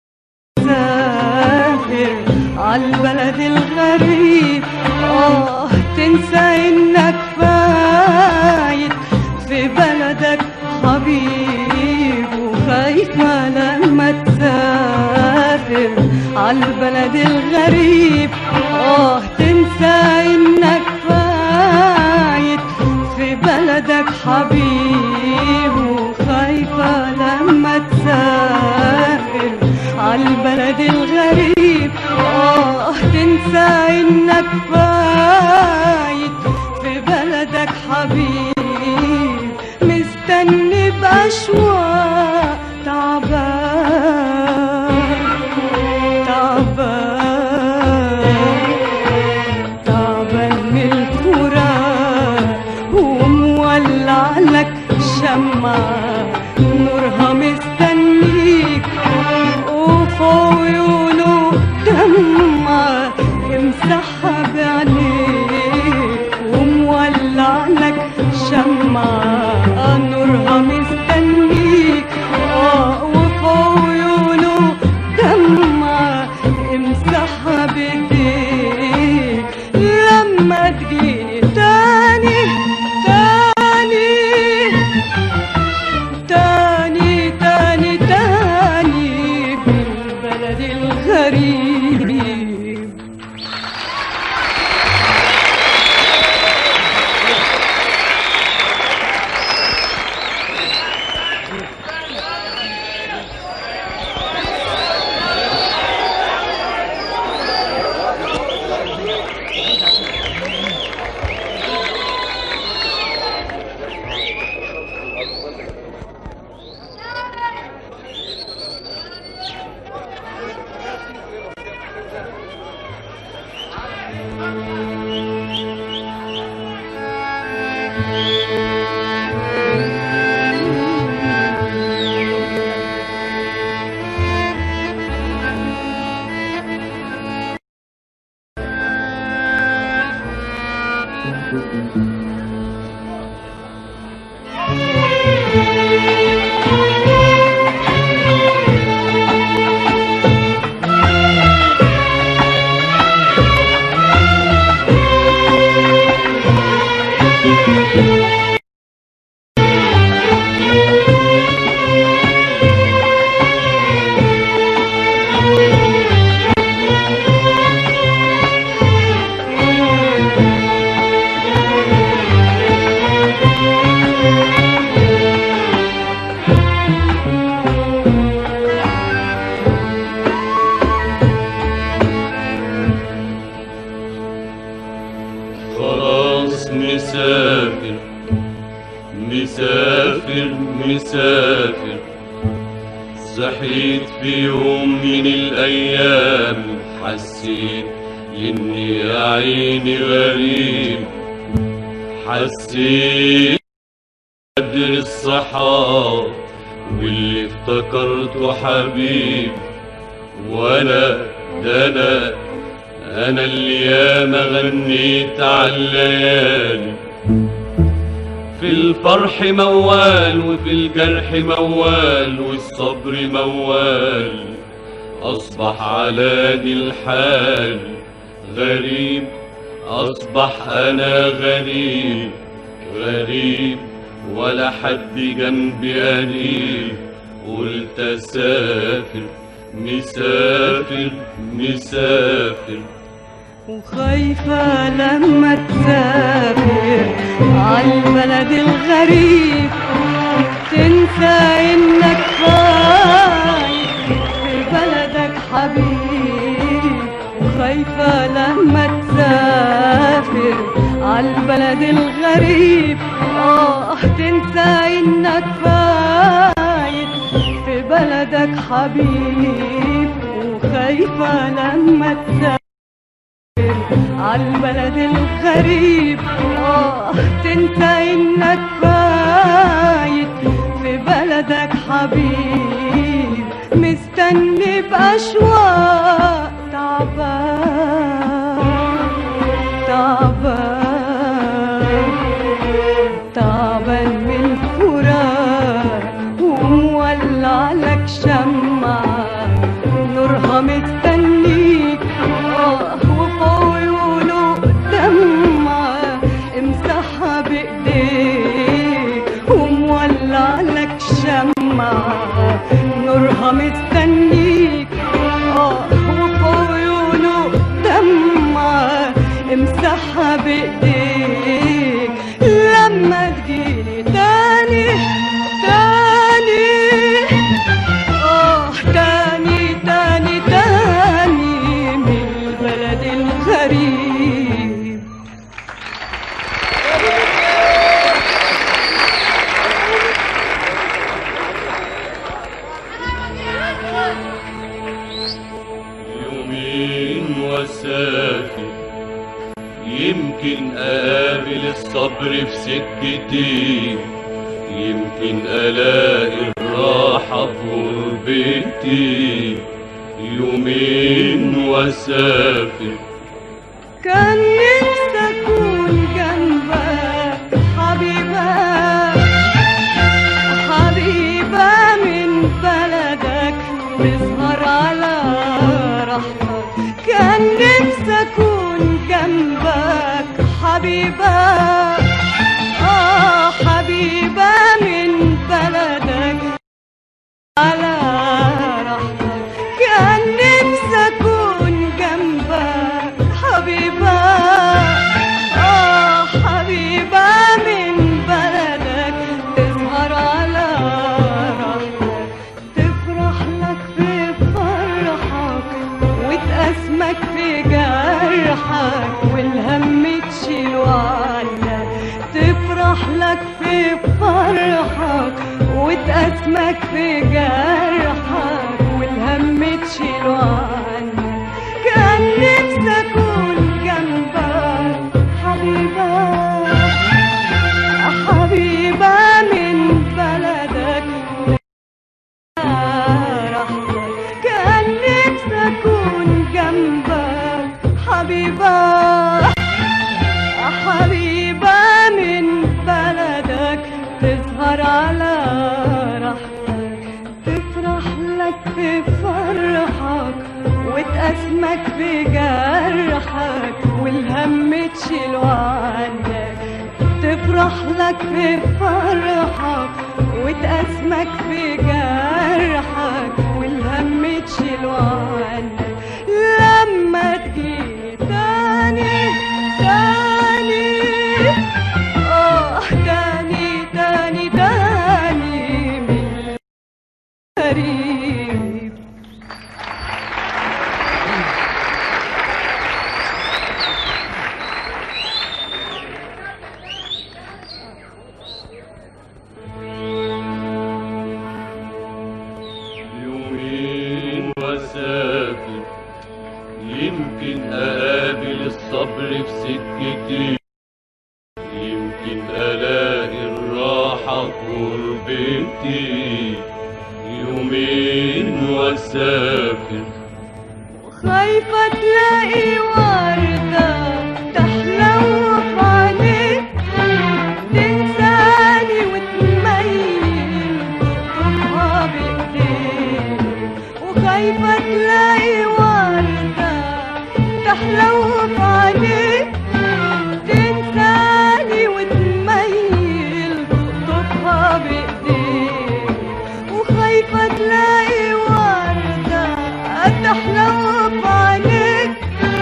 تسافر عالبلد الغريب اه تنسى انك فايت في بلدك حبيب وخايفة لما تسافر عالبلد الغريب اه تنسى انك فايت في بلدك حبيب وخايفة لما تسافر عالبلد الغريب اه تنسى انك فايت في بلدك حبيب مستني بأشواق تعبان تعبان تعبان من الفراق ومولع لك شمعة نورها مستنيك وفي عيونه دمعة امسحها بعينيك ومولع لك شمعة نورها مستنيك اه وفي عيونه دمعة امسحها بايديك لما تجيني تاني تاني تاني تاني تاني في البلد الغريب خلاص مسافر مسافر مسافر صحيت في يوم من الأيام حسيت إني يا عيني غريب حسيت قدر الصحاب واللي افتكرته حبيب وانا ده انا انا اللي ياما غنيت عالليالي في الفرح موال وفي الجرح موال والصبر موال اصبح على دي الحال غريب اصبح انا غريب غريب ولا حد جنبي قريب قلت اسافر مسافر مسافر وخايفة لما تسافر عالبلد الغريب تنسى انك فايت في بلدك حبيب وخايفة لما تسافر عالبلد الغريب اه تنسى انك فايت في بلدك حبيب وخايفة لما تسافر عالبلد الغريب اه تنسى انك فايت في بلدك حبيب مستني بأشواق تعبان تعبان تعبان من الفراق ومولع لك شمعة نورها مستنيك آه، وفي عيونه دمعة امسحها بايديك ومولع لك شمعة نورها مستنيك اه وفي عيونه دمعة امسحها بايديك لما تجيلي تاني تاني آه تاني تاني تاني من البلد الغريب يومين وسافر يمكن أقابل الصبر في سكتي يمكن ألاقي الراحة في غربتي يومين وسافر كان نفسي اكون جنبك حبيبة حبيبة من بلدك تسهر على راحتك كان نفسي اكون جنبك حبيبة اه حبيبة من بلدك على راحتك كان نفسي اكون جنبك حبيبة اه حبيبة من بلدك تسهر على راحتك تفرح لك في فرحك وتأسمك في جرحك والهم تشيله عنك تفرح لك في فرحك وتأسمك في جرحك والهم تشيله عنك كان نفسي اكون جنبك حبيبة حبيبة من بلدك راحتك كان نفسي اكون جنبك حبيبة حبيبة من بلدك تسهر على راحتك تفرح لك في فرحك وتأسمك في جرحك والهم تشيله عنك تفرح لك في فرحك وتأسمك في جرحك والهم تشيله عنك لما تجي تاني تاني اه تاني تاني تاني من قريب يومين وسافر يمكن أقابل الصبر في سكتي يمكن ألاقي الراحة في غربتي يومين وسافر خايفة تلاقي وردة تحلو في عينيك تنساني وتميل تطلبها بإيديك وخايفة تلاقي وردة تحلو في عينيك تنساني وتميل تطلبها بإيديك وخايفة تلاقي وردة تحلو في عينيك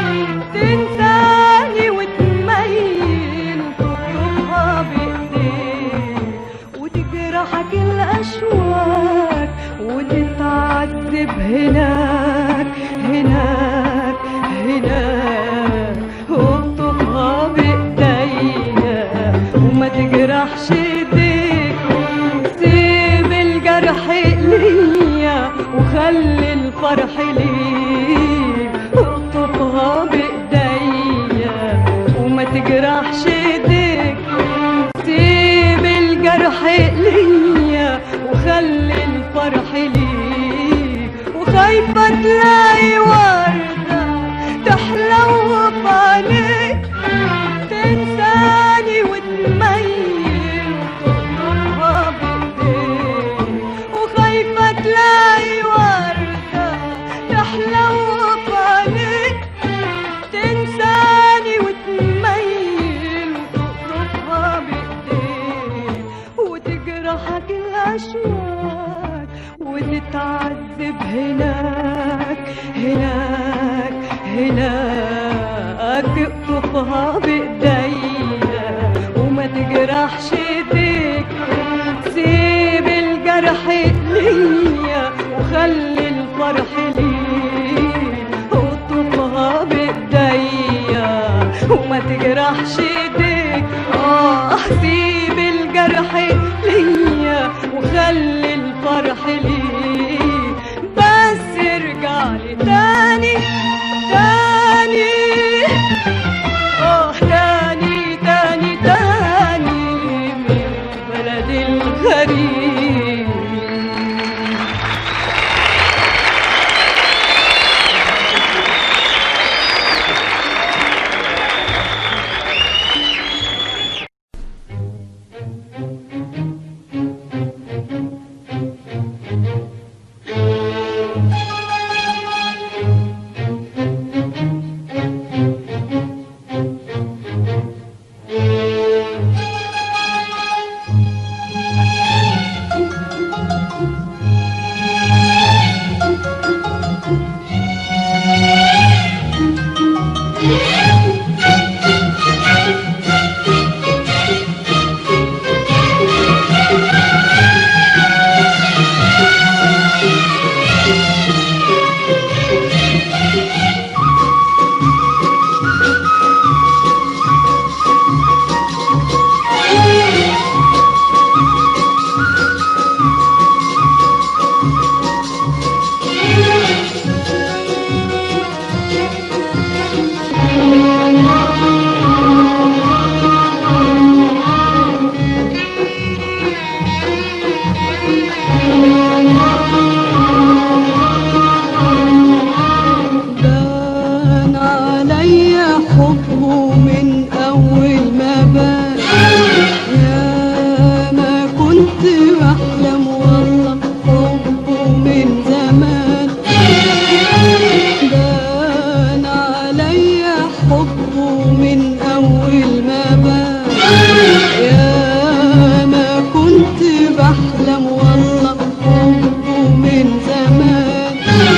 تنساني وتميل تطلبها بإيديك وتجرحك الأشواك وتتعذب هناك هناك هناك وتطلبها بإيديا وما تجرحش ايديك سيب الجرح ليا وخلي الفرح ليك اقطفها بايديا وما تجرحش ايديك سيب الجرح ليا وخلي الفرح ليك وخايفة تلاقي وردة تحلو في عينيك تنساني وتميل وتطلبها بايديك وخايفة تلاقي وردة تحلو في عينيك تنساني وتميل وتطلبها بايديك وتجرحك الأشواق هناك وتتعذب هناك هناك هناك اقطفها بايديا وما تجرحش ايديك سيب الجرح ليا وخلي الفرح ليك اقطفها بايديا وما تجرحش ايديك اه سيب الجرح ليا وخلي الفرح ليك بس ارجع لي تاني تاني اه تاني تاني تاني من بلد الغريب بان عليا حبه من أول ما بان يا ما كنت بحلم والله حبه من زمان بان عليا حبه من أول ما بان يا ما كنت بحلم والله حبه من زمان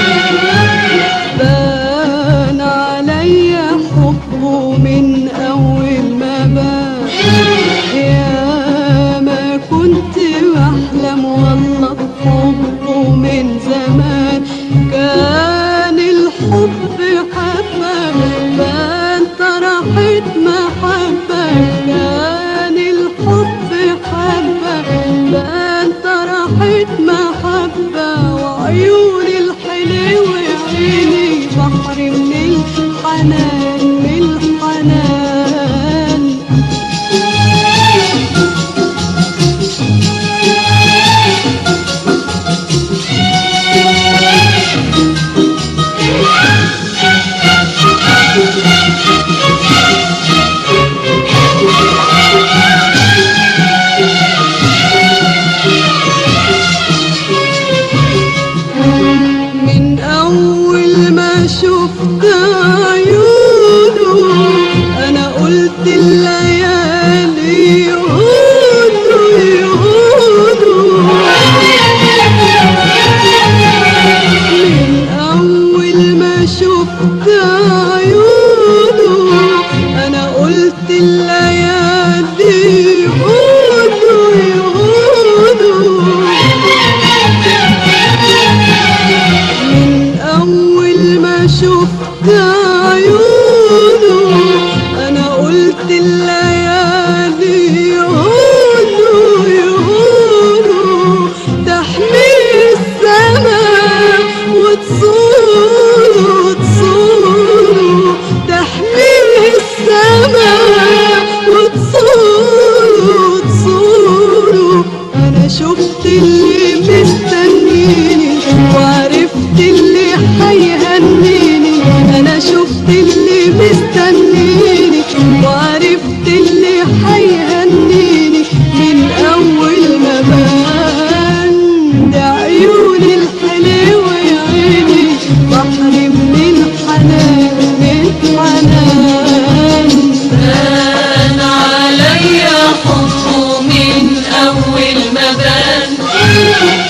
بان عليا حبه من أول ما بان يا ما كنت بحلم والله حبه من زمان كان الحب حبة بان طرحت محبة كان الحب حبة بان طرحت محبة وعيون الحلوة عيني بحر من الحنان من الحنان من أول ما شفت عيونه أنا قلت الليالي يقولوا يقولوا من أول ما شفت عيونه أنا قلت الليالي يقولوا يقولوا من أول ما شفت عيونه أنا قلت الليالي يقولوا يقولوا تحمي السماء وتصور وتصور تحمي السماء وتصور وتصور أنا شفت اللي مستنيني وعرفت اللي هيهنيني أنا شفت اللي مستنيني وعرفت اللي هيهنيني من أول ما بان ده عيوني الحلوة يا عيني بحر من حنان من حنان بان عليا حبه من أول ما بان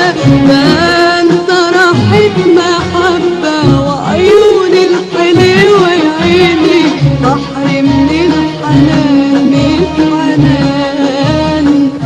بان طرحت محبة وعيون الحلوة يا عيني بحر من الحنان من الحنان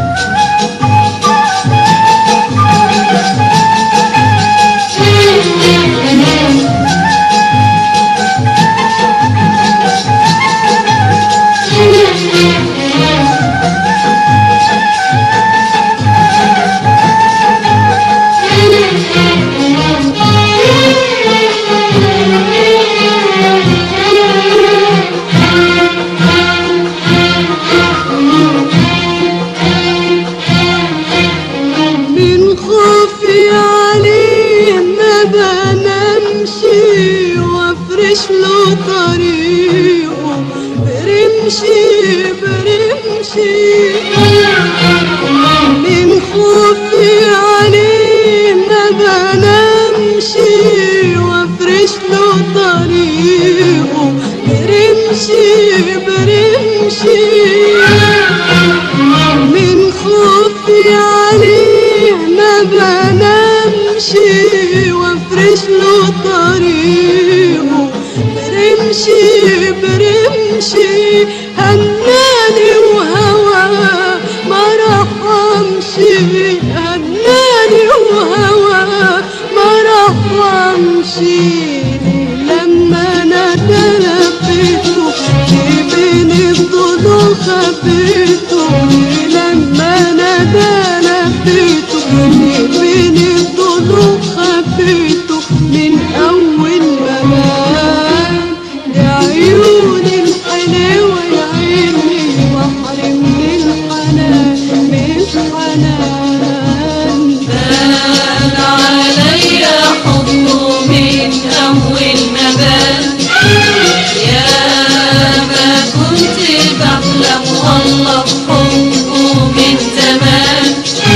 من خوفي عليه ما بنمشي وافرش له طريقه برمشي برمشي من خوفي عليه ما بنمشي وافرش له طريقه برمشي برمشي من خوفي عليه ما بنامشي وافرش له طريقه برمشي برمشي هناني وهوى ما رحمشي هناني وهوى ما رحمشي لما انا تلفيته في بين الضلوع خبيته لما انا تلفيته في بين الضلوع خبيته من اول ما بان يا عيون الحلوة يا عيني بحر من الحنان من الحنان بان عليا حبه من أول ما بان يا ما كنت بحلم والله بحبه من زمان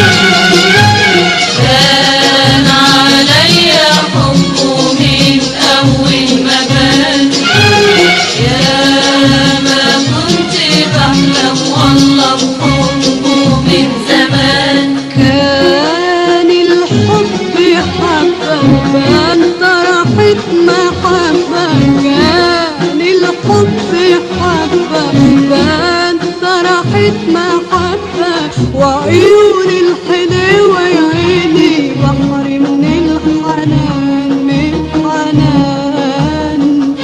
بان عليا حبه من أول ما بان يا ما كنت بحلم والله بحبه من زمان كان الحب حبة كان طرحت محبة كان الحب حبة كان طرحت محبة وعيون الحلوة يا عيني بحر من الحنان من الحنان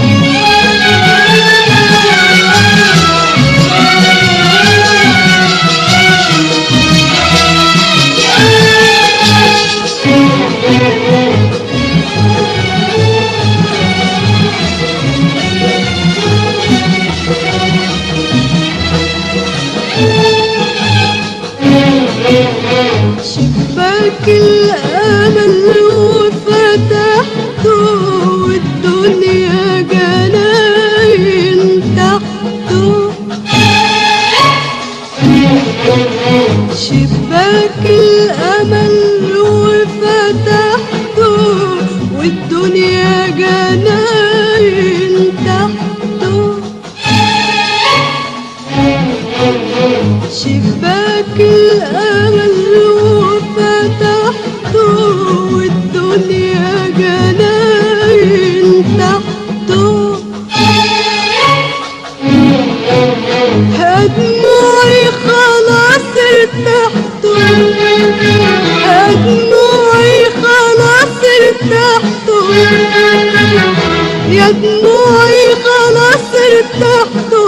شباك الأمل وفتحته والدنيا جناين تحته شباك الأمل وفتحته والدنيا جناين تحته شباك الأمل وفتحته والدنيا جناين تحته دموعي خلاص ارتحته دموعي خلاص ارتحته يا دموعي خلاص ارتحته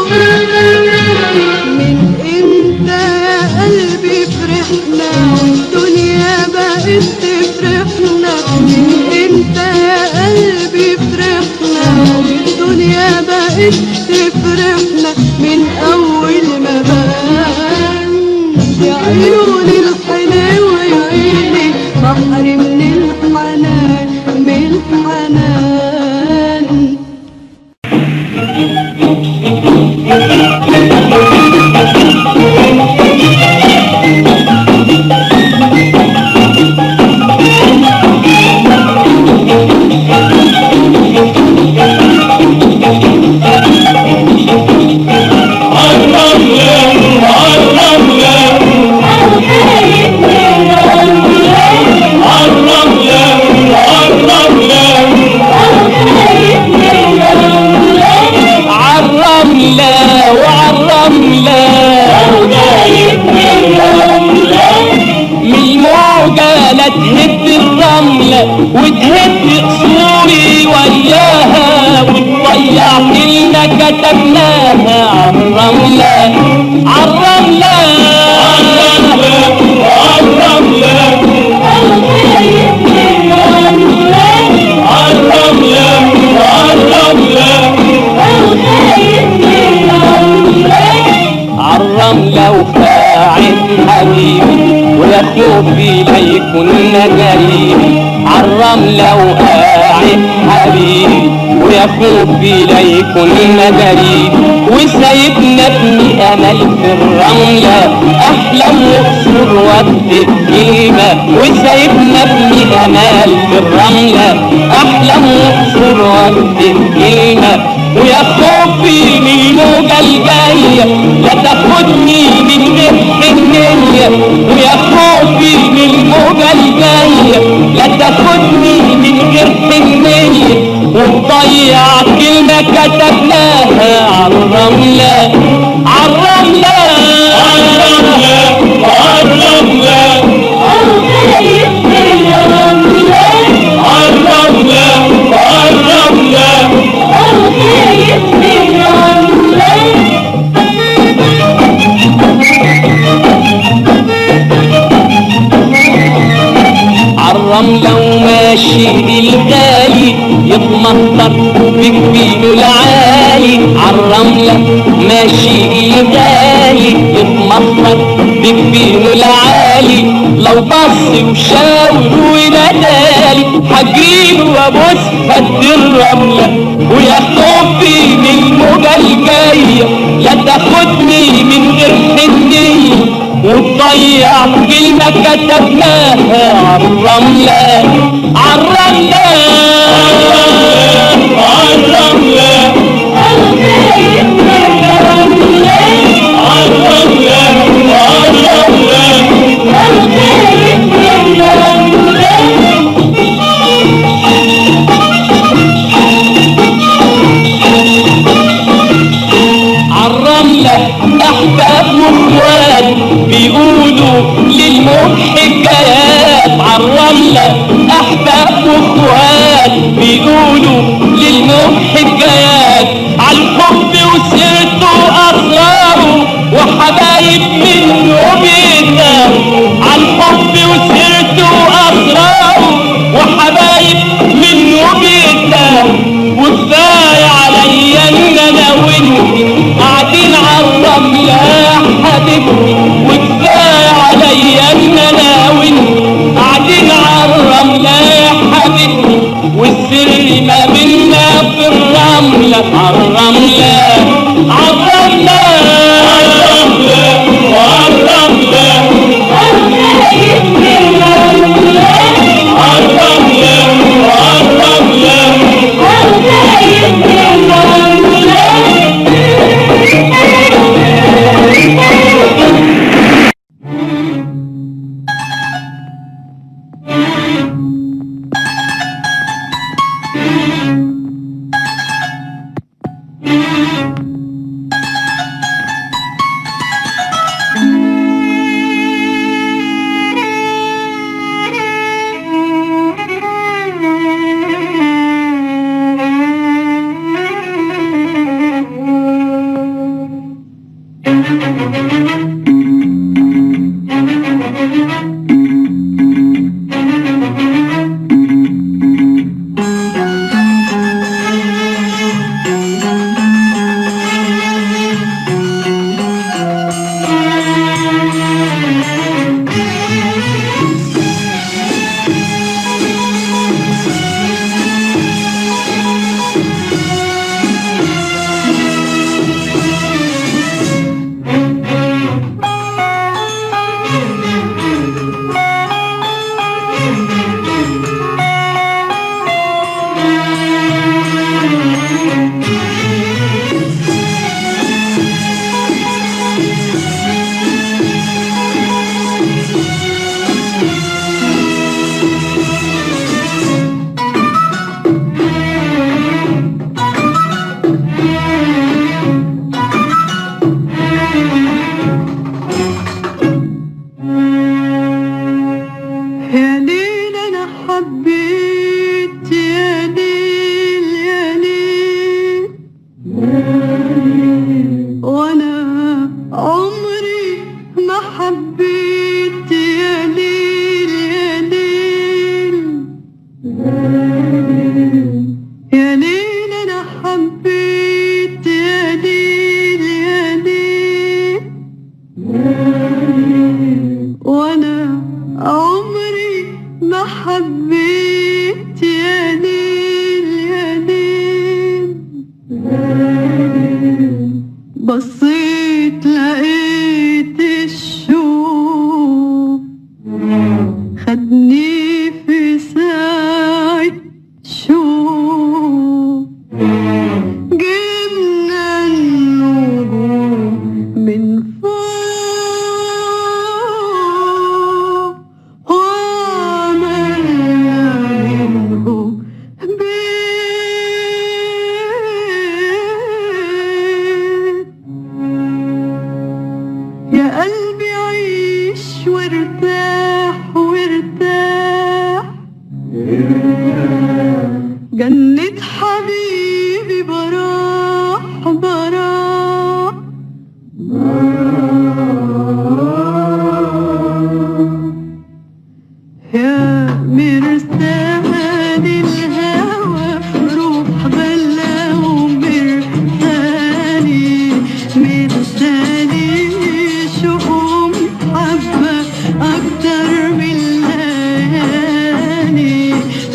من امتى يا قلبي فرحنا والدنيا بقت تفرحنا من امتى يا قلبي فرحنا والدنيا بقت تفرحنا من اول ما بان يا عيون الحلوة يا عيني بحر من الحنان من الحنان Thank الموجة لا تهد الرملة وتهد قصوري وياها وتضيع كلمة كتبناها عالرملة عالرملة عالرملة وفاعل حبيبي ويا خوفي لا يكون قريبي عالرملة وقاعد حبيبي ويا خوفي لا يكون قريبي وسايبنا ابني امل في الرملة احلم واقصر واكتب كلمة وسايبنا ابني امل في الرملة احلم واقصر واكتب كلمة ويا خوفي من الموجة الجاية لا تاخدني من غير حنية ويا خوفي من الموجة الجاية لا تاخدني من غير حنية وتضيع كلمة كتبناها عالرملة عالرملة عالرملة وماشي الغالي يتمطر بجبينه العالي عالرملة ماشي الغالي يتمطر بجبينه العالي لو بص وشاور ونادالي هجيله وابص قد الرملة ويا خوفي من الموجة الجاية لا تاخدني من غير حنية وتضيع كلمة كتبناها عالرملة عالرملة عالرملة عالرملة أحباب واخوات بيقولوا للموت حكايات عالرملة أحباب واخوات بيقولوا للموت حكايات عالحب وسيرته أسراره وحبايب منه بيتاهوا عالحب وسيرته أسراره وحبايب منه بيتاهوا وكفاية عليا ان انا وانت قاعدين عالرملة يا حبيبتي وكفاية عليا ان انا وانت قاعدين عالرملة يا حبيبتي والسر ما بينا في الرملة عالرملة يا ليل انا حبيت يا ليل يا ليل وانا عمري ما حبيت يا ليل يا ليل يا ليل انا حبيت يا ليل يا ليل وانا عمري ما حبيت يا ليل يا ليل بصيت لقيت الشوق خدني في ساعة شوق جبنا النجوم من فوق وعملنا منهم بيت يا قلبي عيش وارتاح وارتاح جنة حبيبي براح براح يا مرسال الهوى روح بلا ومرسالي مرسالي شؤم حبة أكتر من ليالي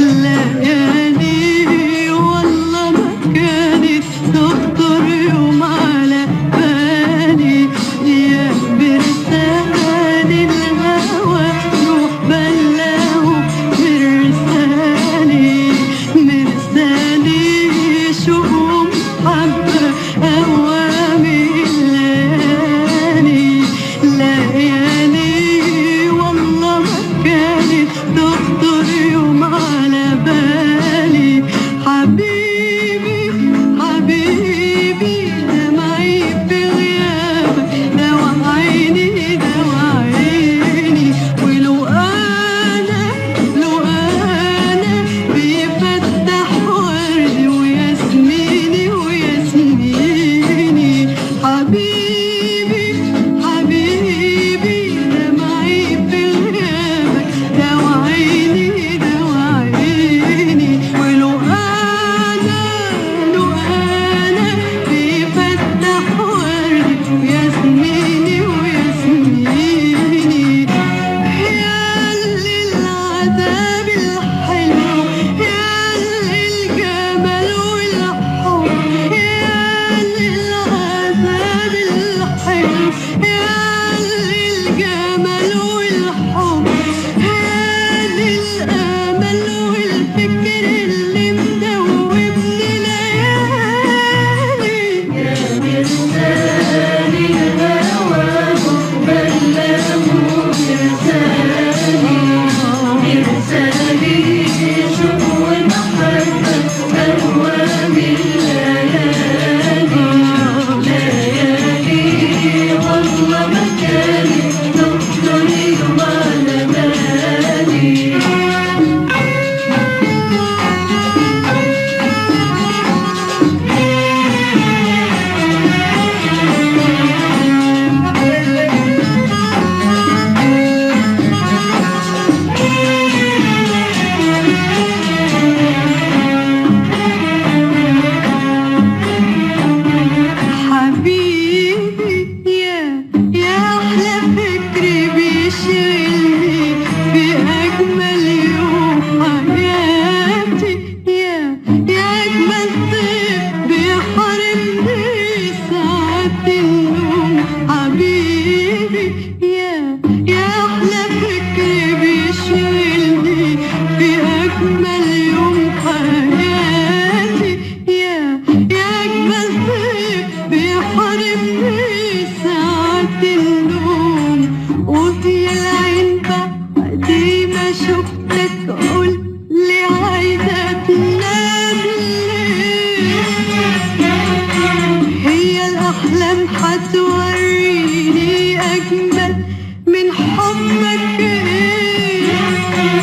ليالي والله ما كانت تخطر يوم على بالي يا مرسال الهوى روح بلاه مرسالي مرسالي شؤم حبة أوامي الليالي ليالي والله ما كانت تخطر يوم على بالي حبيبي حبيبي دمعي في غيابك دوا عيني دوا عيني ولو انا لو انا بيفتح وردي وياسميني وياسميني حبيبي حبيبي دمعي في غيابك دوا عيني دوا عيني ولو انا لو انا بيفتح وردي وياسميني وياسميني يا اللي العذاب الحلو يا اللي الجمال والحب يا اللي العذاب الحلو يا اللي الجمال والحب يا اللي الامل والفكر اللي مدوبني ليالي يا مرسال الهوى بلغ مرسالي مرسالي شوق محبة أهوام الليالي ليالي والله ما كانت تخطر يوم على بالي حبيبي يا يا أحلى فكر بيشغلني في أجمل يوم حياتي يا يا أجمل ضيف بيحرمني ساعة النوم حبيبي يا يا أحلى فكر بيشغلني في أجمل يوم حياتي يا يا أجمل ضيف بيحرمني ساعة النوم وفي العين بعد ما شفتك قول لي عايزة تنام ليه هي الأحلام حتوريني أجمل من حبك إيه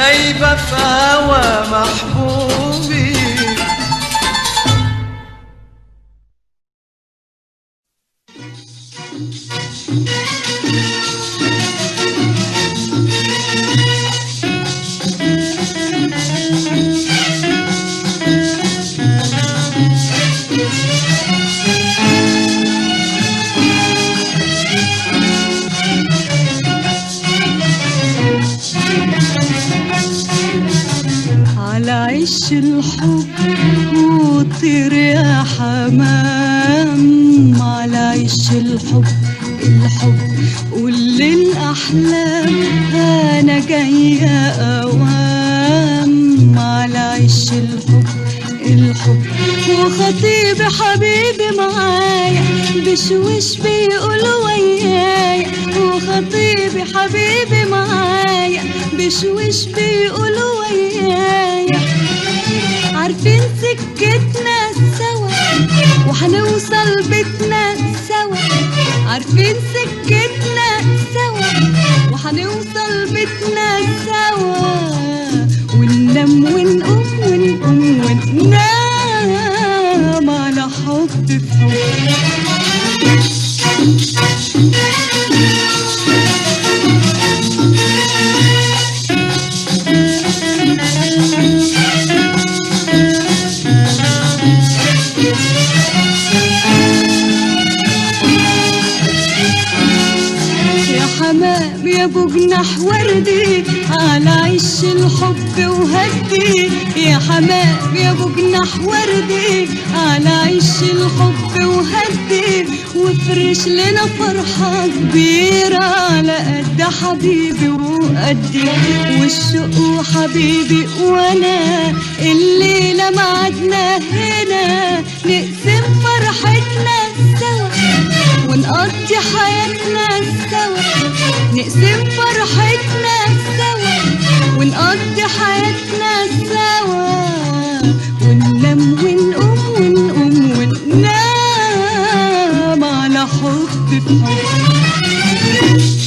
دايبة في هوا محبوبي على عش الحب وطير يا حمام على عش الحب الحب قول للأحلام أنا جاية أوام على عش الحب الحب وخطيبي حبيبي معايا بشوش بيقول ويايا وخطيبي حبيبي معايا بشوش بيقول ويايا عارفين سكتنا سوا وهنوصل بيتنا سوا عارفين سكتنا سوا وهنوصل بيتنا سوا وننام ونقوم ونقوم وننام على حب في حب يا حمام يا ابو جناح وردي على عش الحب وهدي يا حمام يا ابو جناح وردي على عش الحب وهدي وافرش لنا فرحة كبيرة على قد حبيبي وقدي والشوق وحبيبي وانا الليلة معدنا هنا نقسم فرحتنا سوا ونقضي حياتنا سوا نقسم فرحتنا سوا ونقضي حياتنا سوا وننام ونقوم ونقوم وننام على حب في حب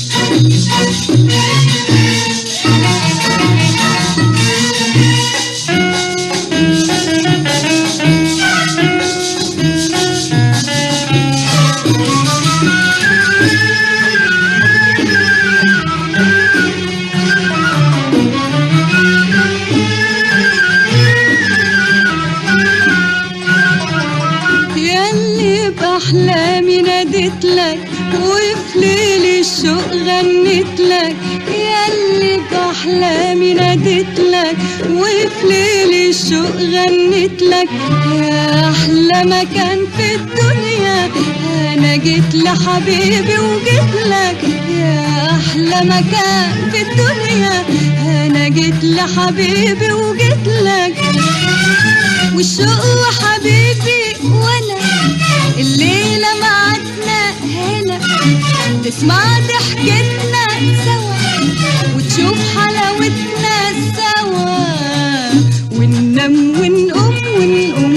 ياللي بأحلامي ناديت لك وفي ليل الشوق غنيت لك ياللي بأحلامي ناديت لك وفي ليل الشوق غنيت لك يا أحلى مكان في الدنيا أنا جيت لحبيبي وجيت لك يا أحلى مكان في الدنيا أنا جيت لحبيبي وجيت لك والشوق وحبيبي وانا الليلة معدنا هنا تسمع ضحكتنا سوا وتشوف حلاوتنا سوا وننام ونقوم ونقوم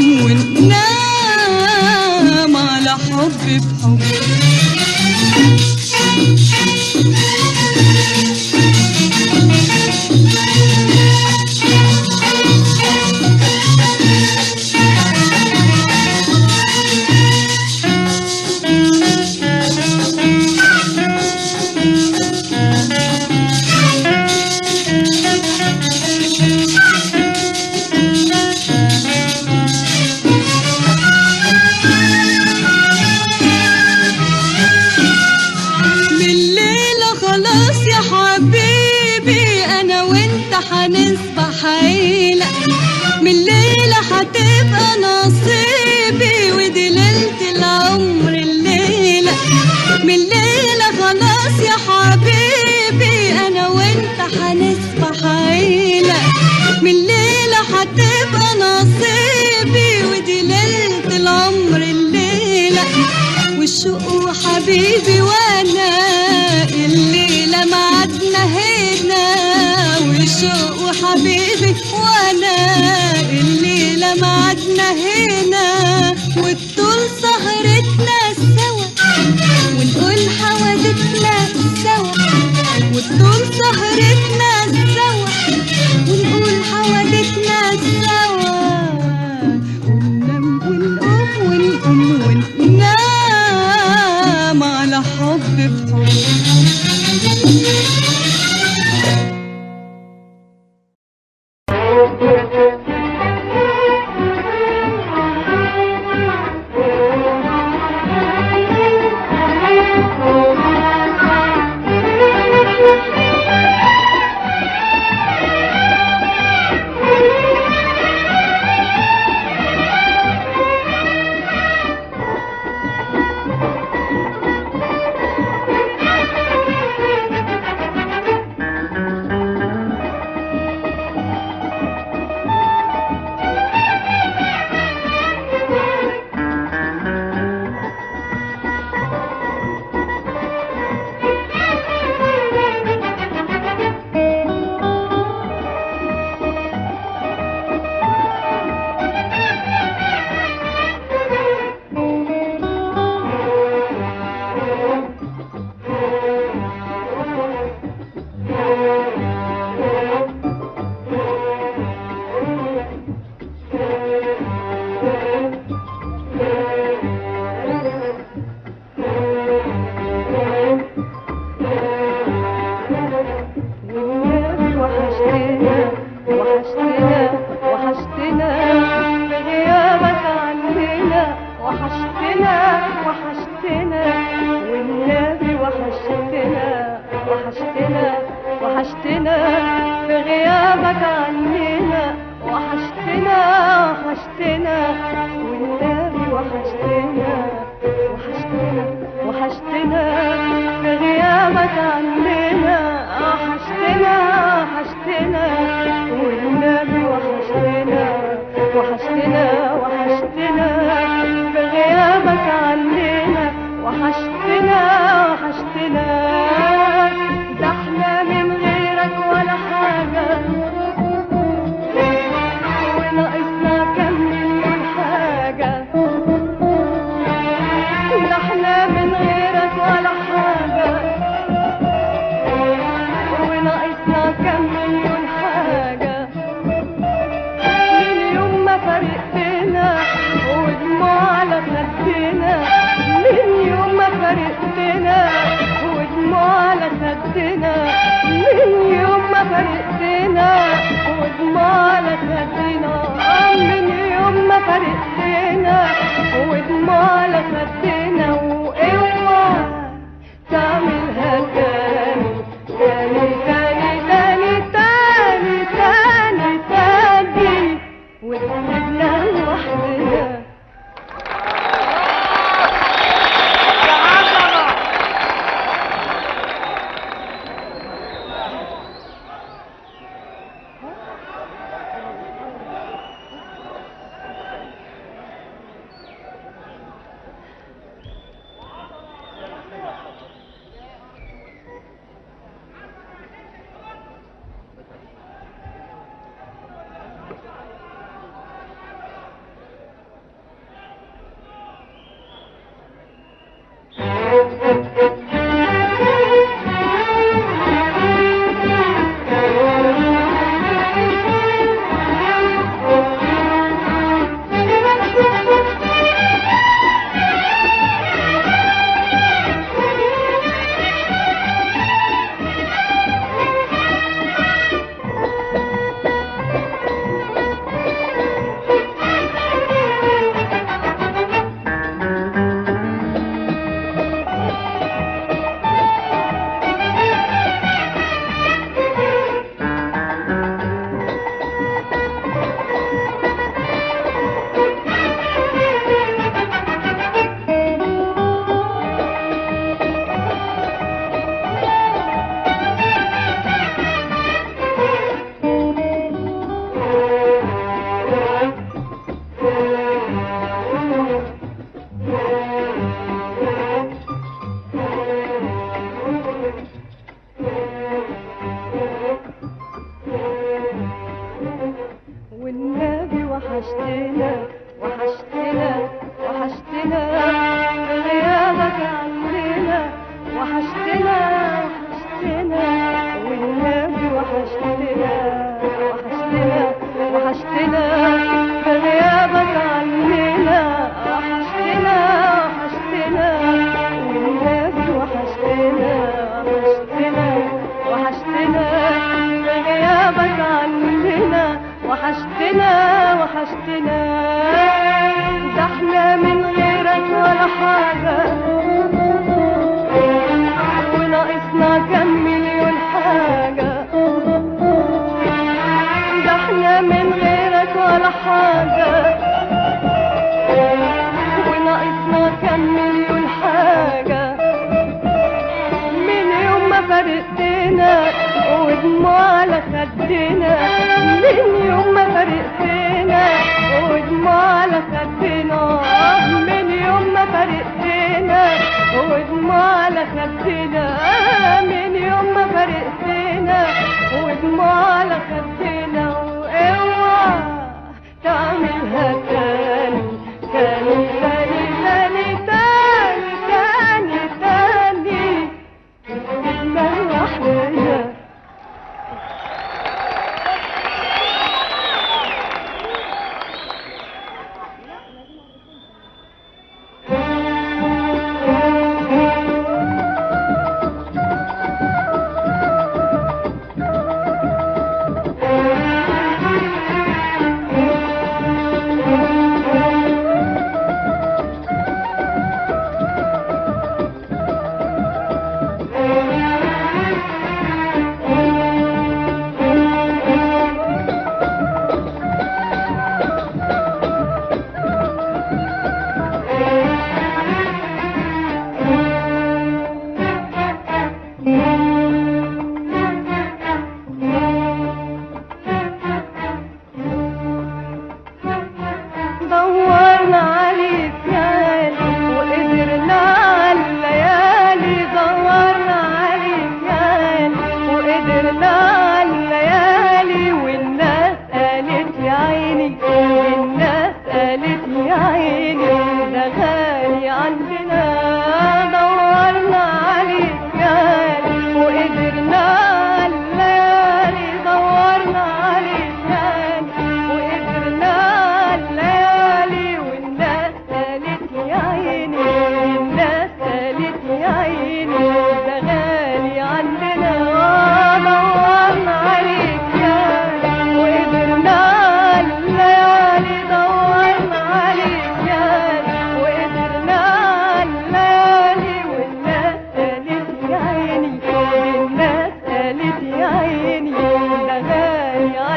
وننام على حب بحب بالليلة خلاص يا حبيبي أنا وأنت هنصبح عيلة من الليلة هتبقى نصيبي ودي ليلة العمر الليلة من الليلة خلاص يا حبيبي أنا وأنت هنصبح عيلة من الليلة هتبقى نصيبي ودي ليلة العمر الليلة والشوق وحبيبي وانا الليلة معدنا هنا والشوق وحبيبي وانا الليلة معدنا هنا والطول سهرتنا سوا ونقول حوادثنا سوا والطول سهرتنا سوا غيابك عننا وحشتنا وحشتنا والنبي وحشتنا وحشتنا وحشتنا بغيابك عننا وحشتنا وحشتنا ده احنا من غيرك ولا حاجة وناقصنا كم مليون حاجة ده احنا من غيرك ولا حاجة وناقصنا كم مليون حاجة من يوم ما فرقتنا ودموع على خدنا من يوم ما فرقتنا ودموع على خدنا من يوم ما فرقتنا ودموع على خدنا من يوم ما فرقتنا ودموع على خدنا واوعى تعملها تاني تاني تاني تاني تاني تاني تاني وتسيبنا لوحدنا والنبي وحشتنا وحشتنا وحشتنا غيابك عننا وحشتنا وحشتنا والنبي وحشتنا وحشتنا وحشتنا غيابك عننا وحشتنا وحشتنا والنبي وحشتنا وحشتنا وحشتنا غيابك عننا وحشتنا وحشتنا ده احنا من غيرك ولا حاجة وناقصنا كم مليون حاجة ده احنا من غيرك ولا حاجة وناقصنا كم مليون حاجة من يوم ما فرقتنا ودموع على خدنا من يوم ما فرقتنا ودموع على خدنا من يوم ما فرقتنا ودموع على خدنا من يوم ما فرقتنا ودموع على خدنا واوعى تعملها تاني تاني تاني تاني تاني تاني تاني ما وحدنا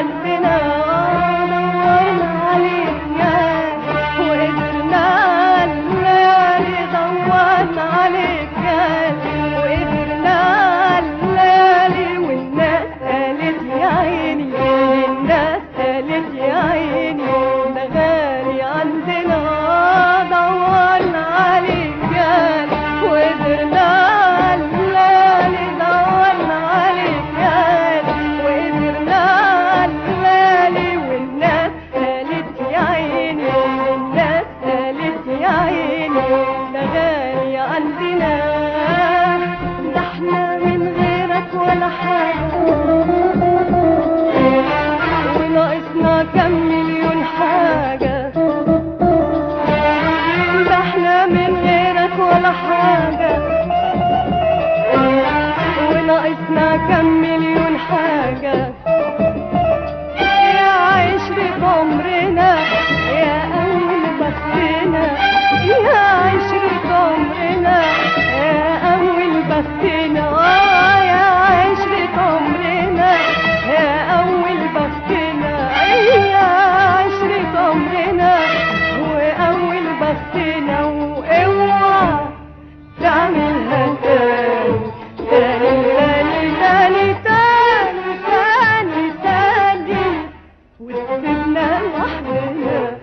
عندنا دورنا عليك يا وقدرنا الليالي دورنا عليك يا وقدرنا الليالي والناس قالت يا عيني الناس قالت يا عيني ده غالي عندنا دورنا عليك يا وقدرنا الليالي دورنا عليك يا وقدرنا الليالي والناس قالت يا عيني الناس قالت يا عيني ده غالي عندنا ده احنا من غيرك ولا حاجة وناقصنا كم مليون حاجة ده احنا من غيرك ولا حاجة وناقصنا كم مليون حاجة يا عشرة عمرنا يا أول بختنا يا عشرة عمرنا يا أول بختنا آه يا عشرة عمرنا يا أول بختنا يا عشرة عمرنا وأول بختنا واوعى تعملها تاني تاني تاني تاني تاني تاني تاني وتسيبنا لوحدنا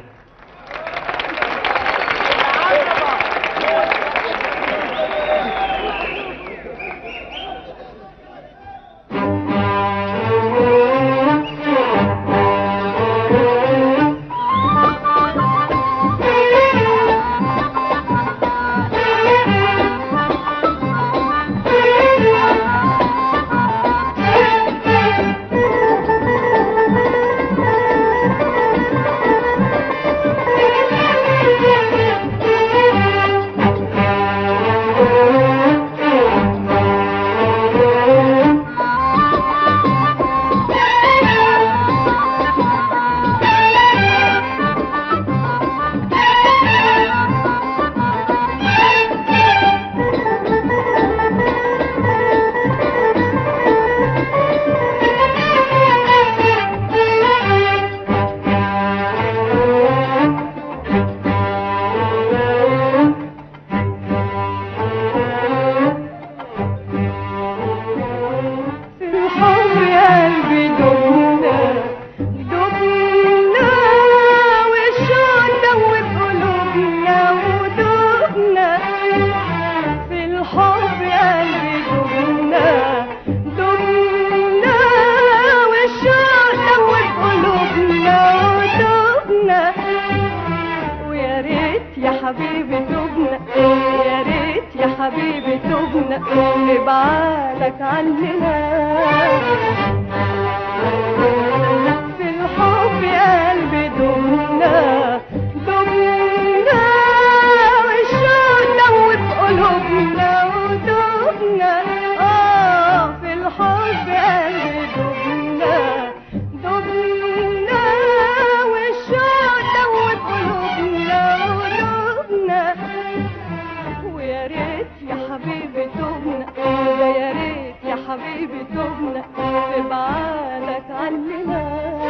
في الحب يا قلبي دمنا دمنا والشوق دوب قلوبنا ودوبنا في الحب يا قلبي دمنا دمنا والشوق دوب قلوبنا ودوبنا ويا ريت يا حبيبي تبنا يا ريت يا حبيبي تبنا ابعادك عننا في الحب يا قلبي دمنا دمنا والشوق دوب قلوبنا ودوبنا اه في الحب يا قلبي دمنا دمنا والشوق دوب قلوبنا ودوبنا ويا ريت يا حبيبي تبنا يا ريت يا حبيبي تبنا ابعادك عننا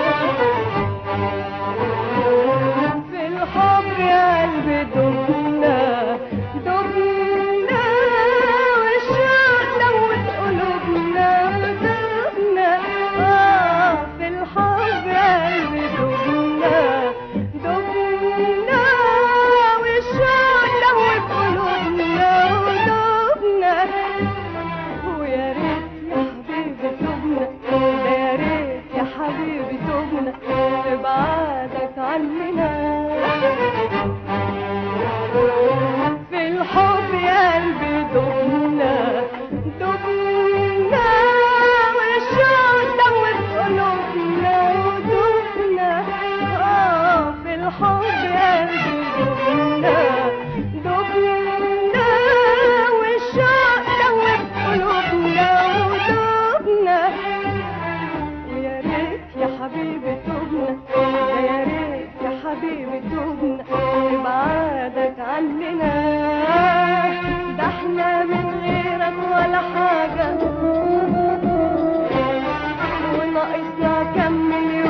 في الحب يا قلبي دمنا دمنا والشوق دوت قلوبنا دمنا اه في الحب يا قلبي دمنا دمنا والشوق دوت قلوبنا ودمنا ويا ريت يا حبيبي تبنا يا ريت يا حبيبي تبنا ابعادك عننا في الحب يا قلبي دمنا دمنا والشوق دوت قلوبنا ودمنا اه في الحب يا قلبي دمنا دمنا والشوق دوت قلوبنا ودمنا ويا ريت يا حبيبي تبنا يا ريت يا حبيبي تبنا ابعادك عننا ده احنا من غيرك ولا حاجة وناقصنا كم مليون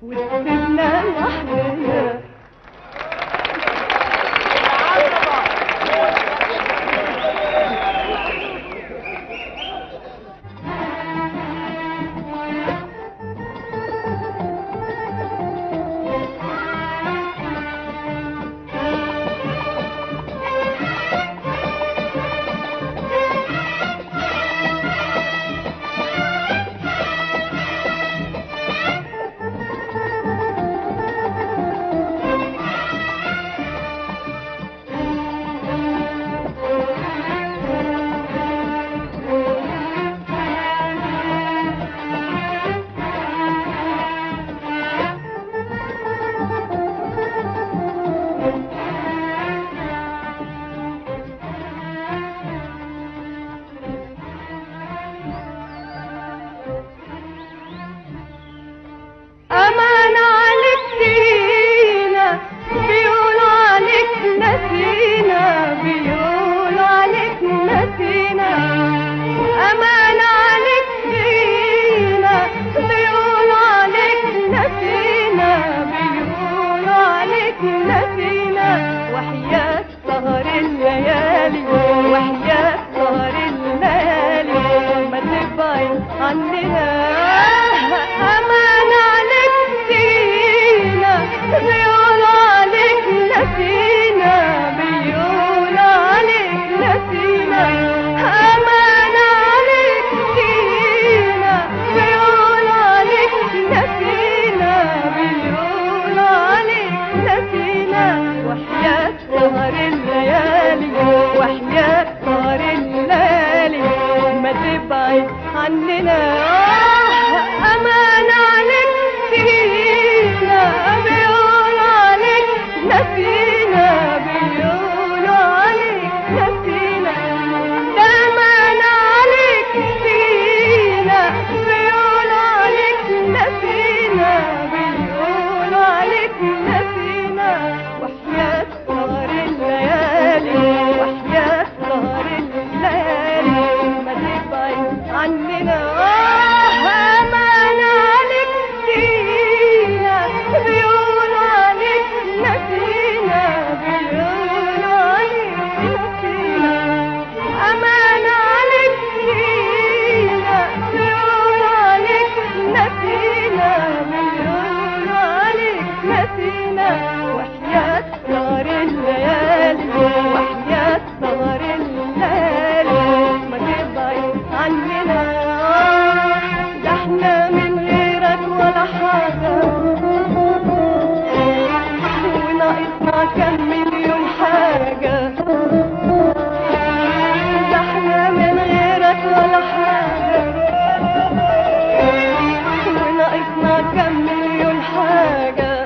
وتسيبنا لوحدنا أمان عليك فينا بيقولوا عليك نسينا بيقولوا عليك نسينا أمان عليك فينا بيقولوا عليك نسينا بيقولوا عليك نسينا وحياة سهر الليالي وحياة سهر الليالي ما تبعد عننا أمان عليك فينا بيقولوا عليك نسينا بيقولوا عليك نسينا أمان عليك فينا بيقولوا عليك نسينا بيقولوا عليك نسينا وحياة سهر الليالي وحياة سهر الليالي ما تبعد عننا أمان عليك فينا بيقولوا عليك نسينا بيقولوا عليك نسينا ده أمان عليك فينا بيقولوا عليك نسينا بيقولوا عليك نسينا وحياة سهر الليالي وحياة سهر الليالي ما تبعد عننا أمان عليك فينا بيقولوا عليك نسينا بيقولوا عليك نسينا أمان عليك فينا بيقولوا عليك نسينا بيقولوا عليك نسينا وحياة سهر الليالي وحياة سهر الليالي ما تبعد عننا ده احنا من غيرك ولا حاجة وناقصنا كم مليون حاجة ده احنا من غيرك ولا حاجة وناقصنا كم مليون حاجة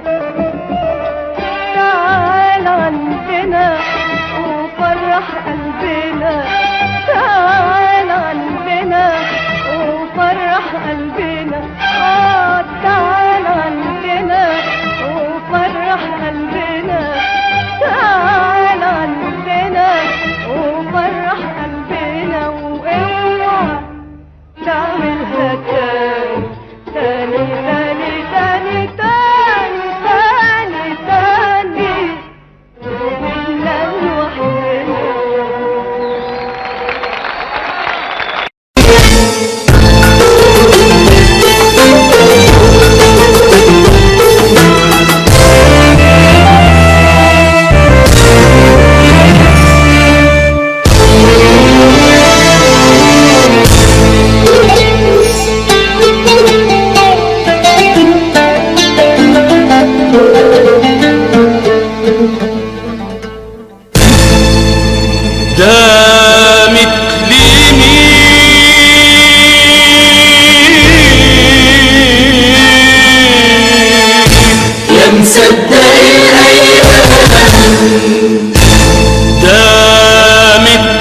تعال عندنا وفرح قلبنا تعال عندنا وفرح قلبنا آه تعال عندنا وفرح قلبنا تعال عندنا وفرح قلبنا واوعى تعملها تاني تاني تاني تاني تاني تاني تاني وإحنا لوحدنا دامت لمين يا مصدق الايام دامت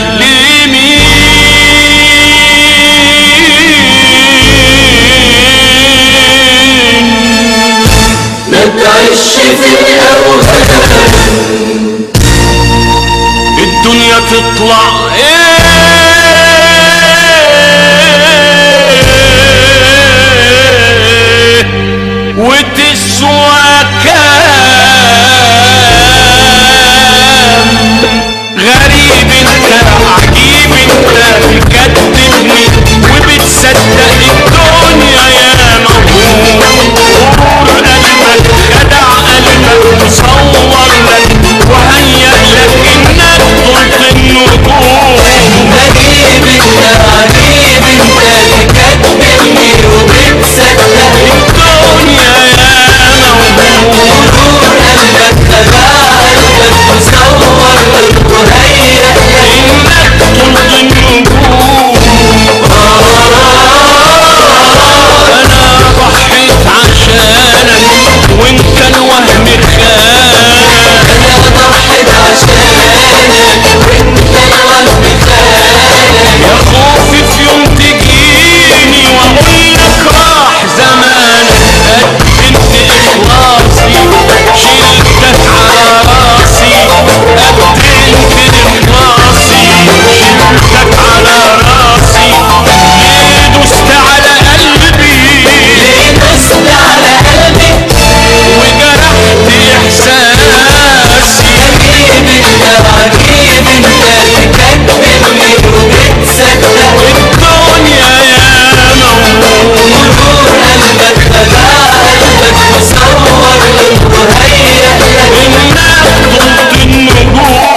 لمين ما تعيش في الاوهام الدنيا تطلع ايه وتشرق يسوى كام غريب انت عجيب انت بتكذبني وبتصدق الدنيا يا موهوم غرور قلبك خدع قلبك وصور لك وهيأ لك انك طلت النجوم غريب انت عجيب انت بتكذبني وبتصدق الدنيا يا موهوم غرور قلبك خدع قلبك وصور لك وهيأ لك انك طلت النجوم انا ضحيت عشانك وانت الوهم خانك انا ضحيت عشانك وانت الوهم خانك يا خوفي في يوم تجيني واقول لك راح زمانك قدمت اخلاصي شلتك على راسي قدمت اخلاصي شلتك على راسي ليه دوست على قلبي ليه دست على قلبي وجرحت احساسي غريب انت عجيب انت بتكذبني وبتصدق الدنيا يا موهوم غرور قلبك خدع قلبك وصور لك وهيأ لك انك ضد النجوم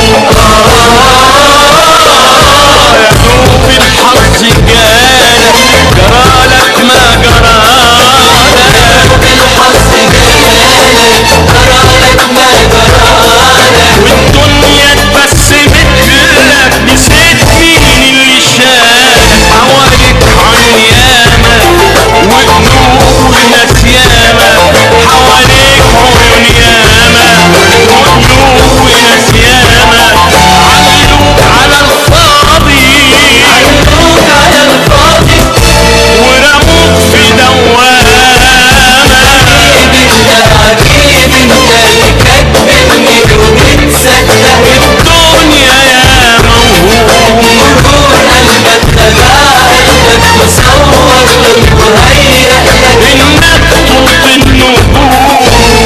يا دوب الحظ جالك جرالك ما جرالك بالحظ جالك جرالك ما جرالك والدنيا اتبسمت لك نسيت مين اللي شالك حواليك عيامة وقلوب ناس ياما حواليك عيون ياما وقلوب ناس ياما عملوك على الفاضي علوك على الفاضي ورموك في دوامة غريب انت عجيب انت بتكذبني وبتصدق الدنيا يا موهوم غرور قلبك خدع قلبك وصور لك وهيأ لك انك طلت النجوم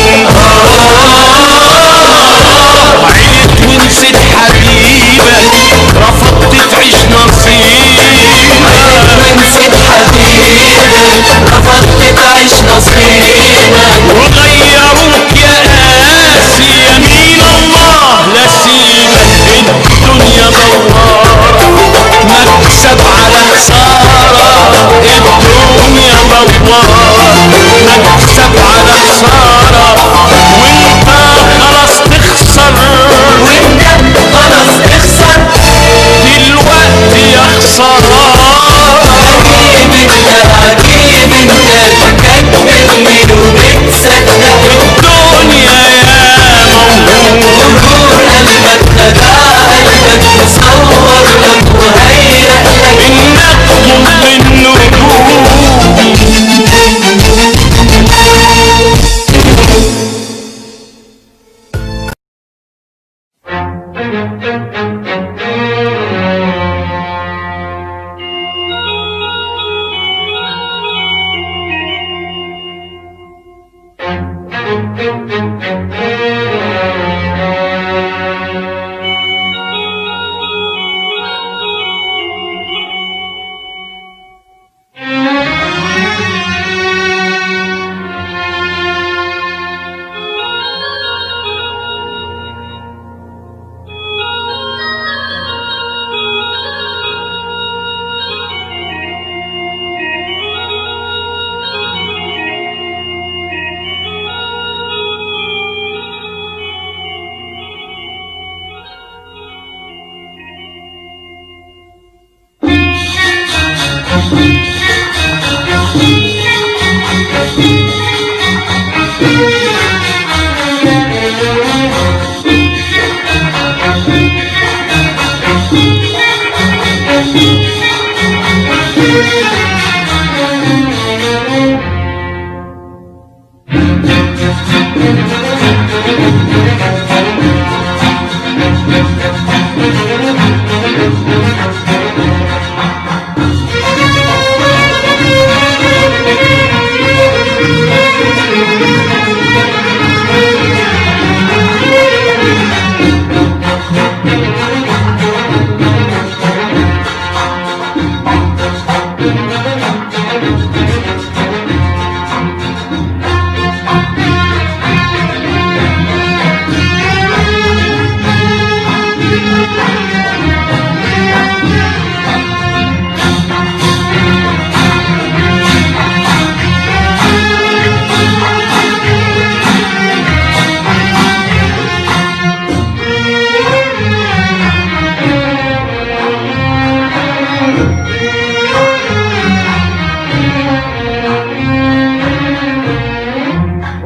عيت ونسيت حبيبك رفضت تعيش نصيبك ونسيت حبيبك رفضت تعيش نصيبك وغيروك يا قاسي يمين الله لا سيبك الدنيا دوارة مكسب على خسارة الدنيا دوارة مكسب على خسارة وانت خلاص تخسر وانت خلاص اخسر دلوقتي يا خسارة عجيب انت عجيب انت بتكذبني وبتصدق الدنيا يا موهوم غرور قلبك خدع قلبك وصور لك وهيأ لك انك ضد النجوم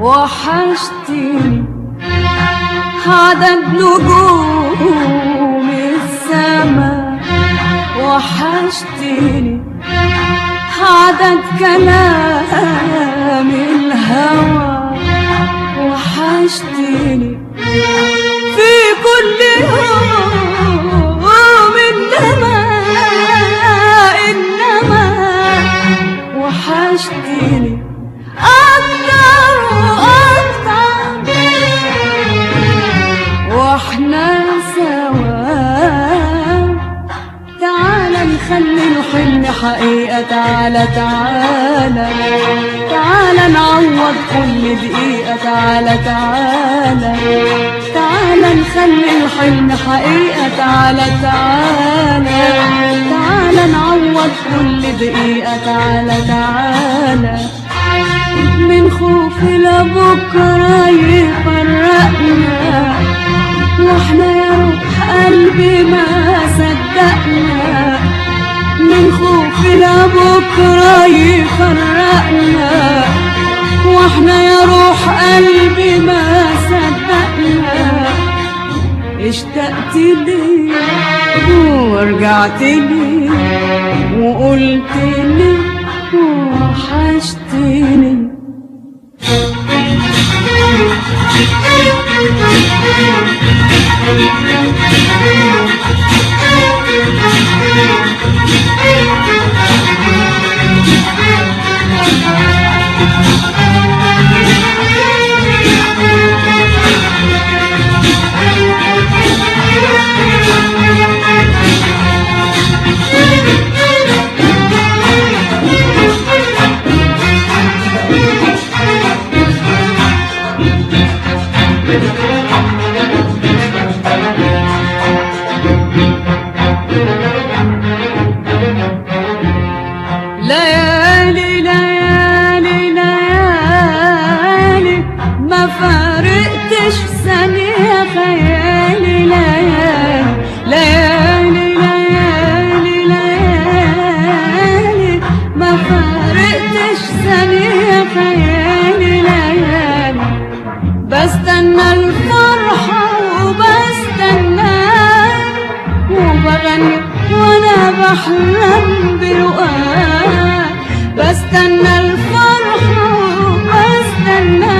وحشتني عدد نجوم السما وحشتني عدد كلام الهوى وحشتني في كل يوم إنما إنما وحشتني أكتر وأكتر واحنا سوا تعالى نخلي الحلم حقيقة تعالى تعالى تعالى نعوض كل دقيقة تعالى تعالى تعالى نخلي الحلم حقيقة تعالى تعالى تعالى نعوض كل دقيقة تعالى تعالى من خوف لبكرة يفرقنا واحنا يا روح قلبي ما صدقنا من خوف لبكرة يفرقنا واحنا يا روح قلبي ما صدقنا اشتقت لي ورجعت لي وقلت لي وحشتني ليالي ليالي ليالي ما فارقتش ثانية خيالي ليالي ليالي ليالي ليالي ما فارقتش ثانية خيالي ليالي بستنى الفرحة وبستنى وبغني وانا بحلم برؤاك بستنى الفرحة وبستنى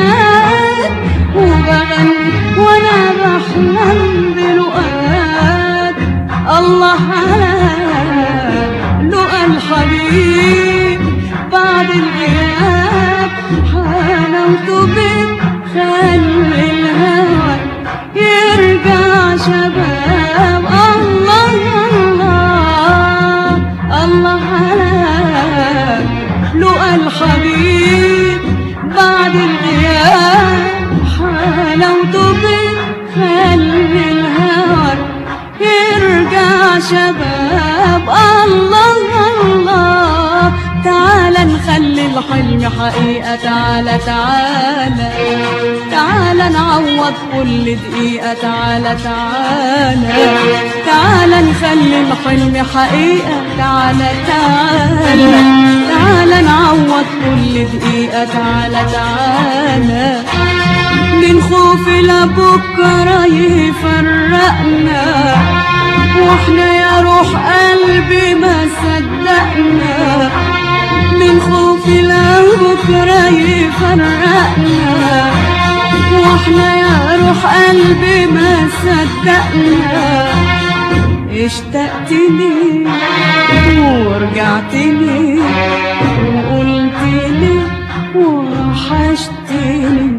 وبغني وانا بحلم برؤاك الله على لقى الحبيب بعد الغياب حلمت بك خلي الهوى يرجع شباب الله الله الله على لقى الحبيب بعد الغياب حلمت بك خلي الهوى يرجع شباب الله الله تعالى نخلي الحلم حقيقة تعالى تعالى تعالى نعوض كل دقيقة تعالى تعالى تعالى نخلي الحلم حقيقة تعالى تعالى تعالى نعوض كل دقيقة تعالى تعالى من خوف لبكرة يفرقنا واحنا يا روح قلبي ما صدقنا من خوف لبكرة يفرقنا واحنا يا روح قلبي ما صدقنا اشتقت لي ورجعت لي وقلت لي وحشتني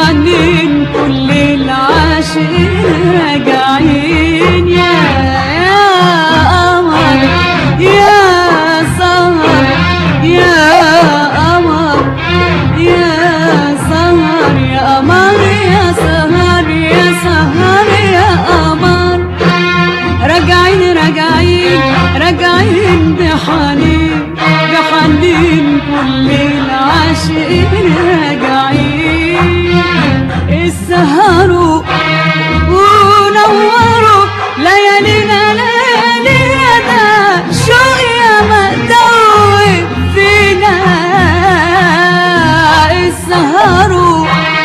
بحنين كل العاشقين راجعين يا يا قمر يا سهر يا قمر يا سهر يا قمر يا سهر يا سهر يا قمر راجعين راجعين راجعين بحنين بحنين كل العاشقين راجعين السهروا ونوروا ليالينا ليالينا شوق يا مدوب فينا السهروا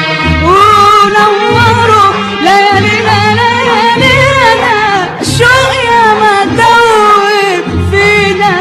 ونوروا ليالينا ليالينا شوق يا مدوب فينا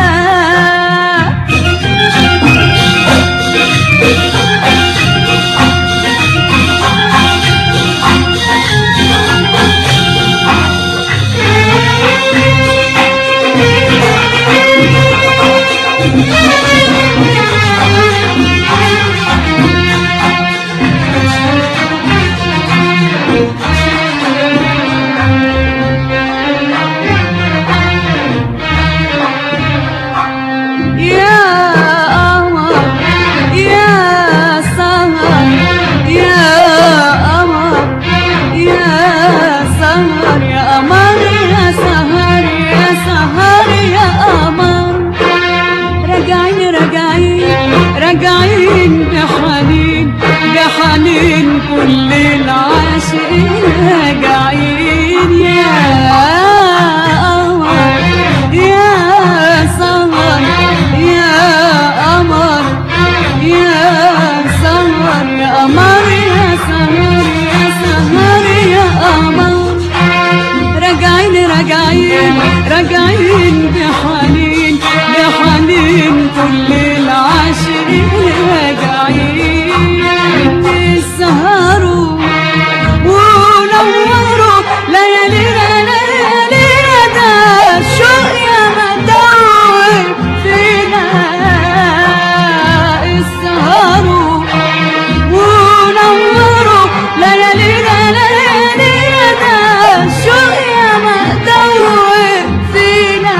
يا قمر يا سهر يا قمر يا سهر يا قمر يا سهر يا سهر يا قمر راجعين راجعين راجعين بحنين بحنين كل العاشقين راجعين يا قمر يا سهر يا قمر يا سهر يا قمر يا سهر يا سهر يا قمر راجعين راجعين راجعين بحنين بحنين كل العاشقين راجعين يسهروا ونوروا ليالينا ليالينا شوق يا مدوب فينا اسهروا ونوروا ليالينا ليالينا شوق يا مدوب فينا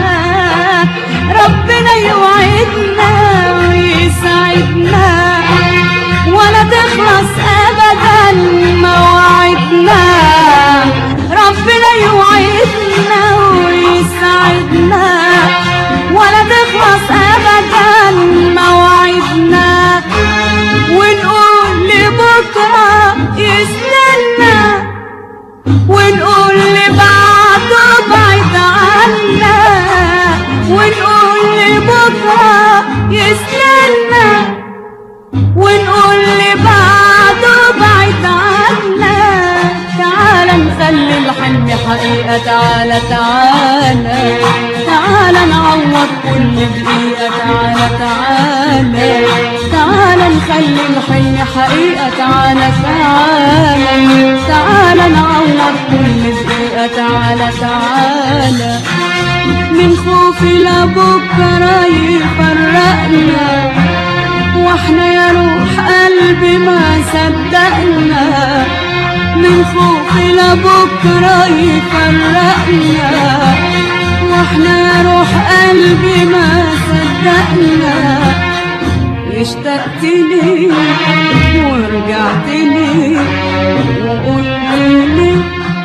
ربنا يوعدنا ويسعدنا ولا تخلص ابدا مواعيدنا ربنا يوعدنا ويسعدنا ولا تخلص ابدا مواعيدنا ونقول لبكره يستنى ونقول لبعده بعيد عنا ونقول لبكره يستنى ونقول لبعده بعيد عنا تعال نخلي الحلم حقيقة تعالى تعالى تعالى نعوض كل دقيقة تعالى تعالى تعالى نخلي الحلم حقيقة تعالى تعالى تعالى نعوض كل دقيقة تعالى تعالى من خوفي لبكرة يفرقنا واحنا يا روح قلبي ما صدقنا من خوفي لبكرة يفرقنا واحنا يا روح قلبي ما صدقنا اشتقت لي ورجعت لي وقلت لي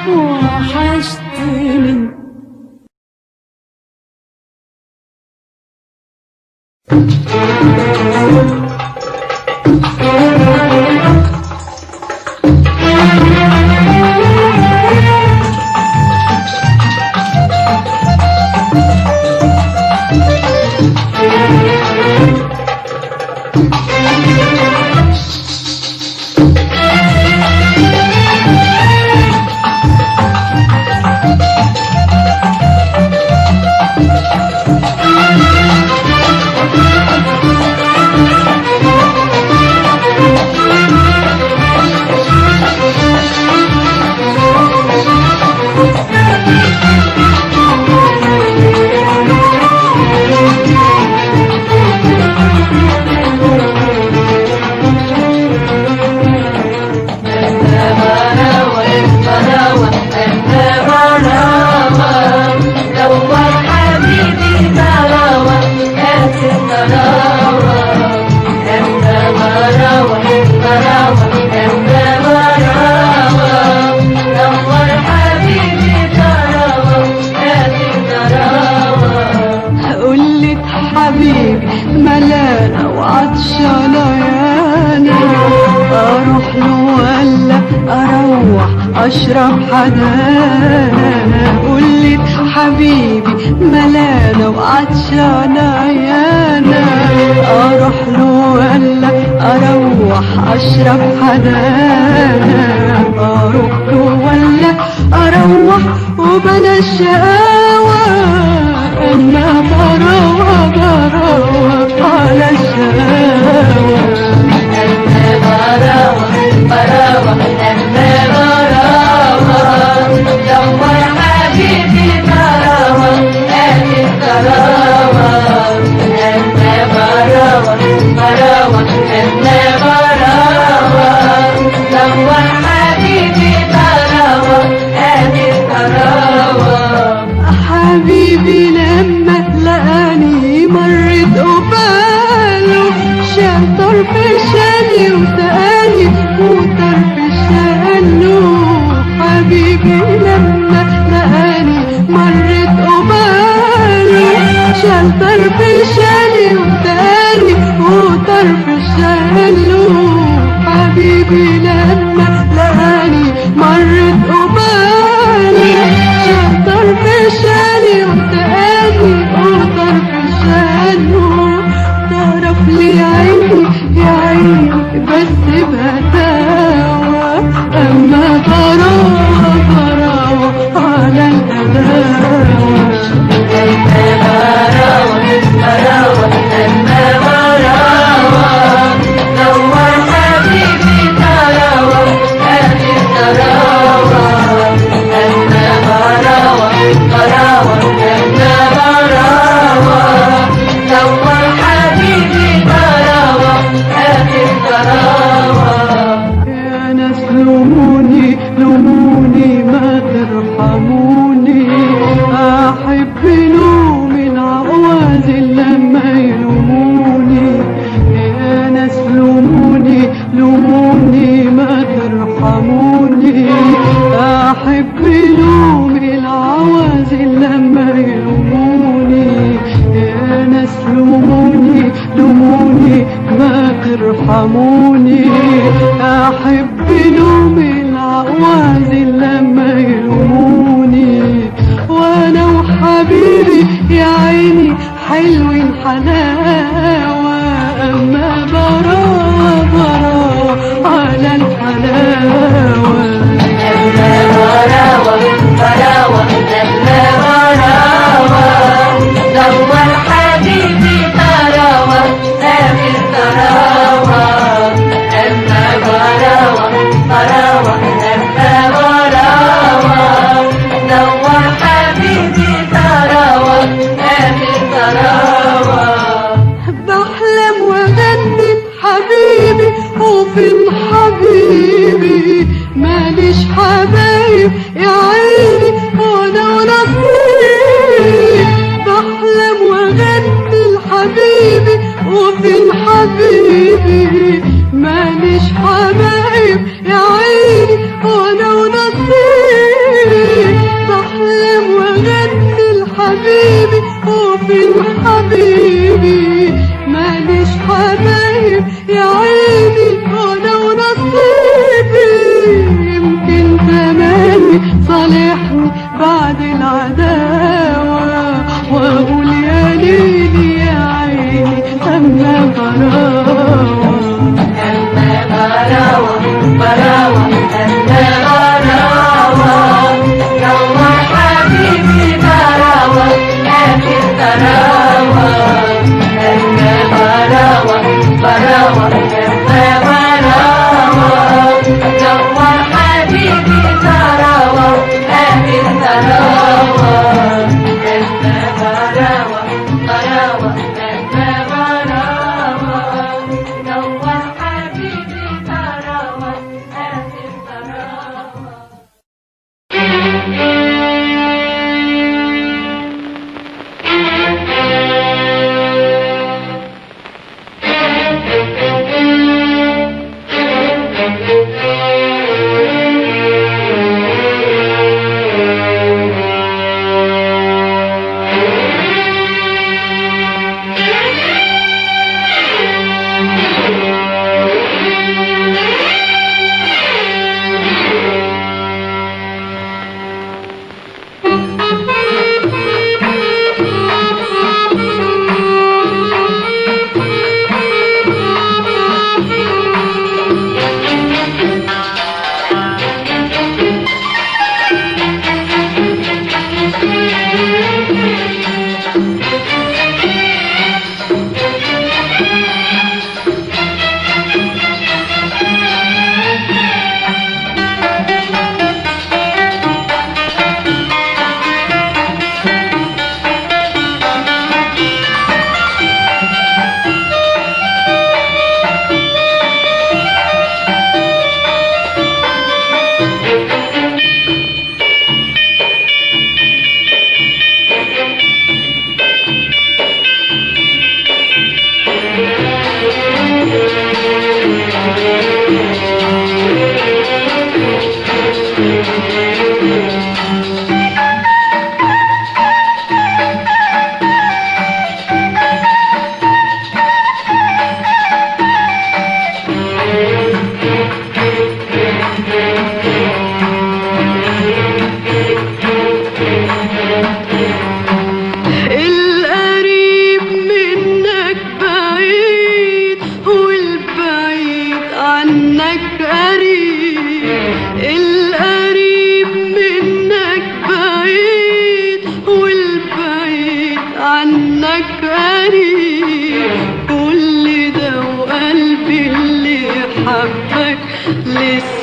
وحشتني اشرب حدانا قلت حبيبي ملانا وعطشانة عيانا اروح له ولا اروح اشرب حدانا اروح له ولا اروح وبلا الشقاوة انا بروح بروح على الشقاوة حبيبي لما لقاني مرت قباله شال طرف شالي وسألني وطرف شاله حبيبي لما لقاني مرت قباله شال طرف شالي وسألني وطرف شاله حبيبي لما لقاني مرت قباله شال طرف شالي وسألني وطرف شاله تعرف لي عيني يا عيني بس بهداوة أما براوة براوة على الهداوة يا ناس لوموني لوموني ما ترحموني احب لوم العوازل لما يلوموني يا ناس لوموني لوموني ما ترحموني احب لوم العوازل لما يلوموني يا ناس لوموني لوموني ما ترحموني احب لوم العوازل لما يلوموني وانا وحبيبي يا عيني حلوين حلاوة اما براوة براوة على الحلاوة براوة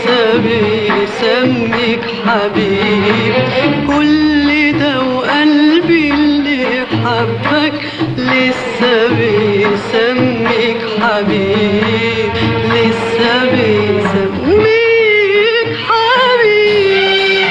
لسه بيسميك حبيب كل ده وقلبي اللي حبك لسه بيسميك حبيب لسه بيسميك حبيب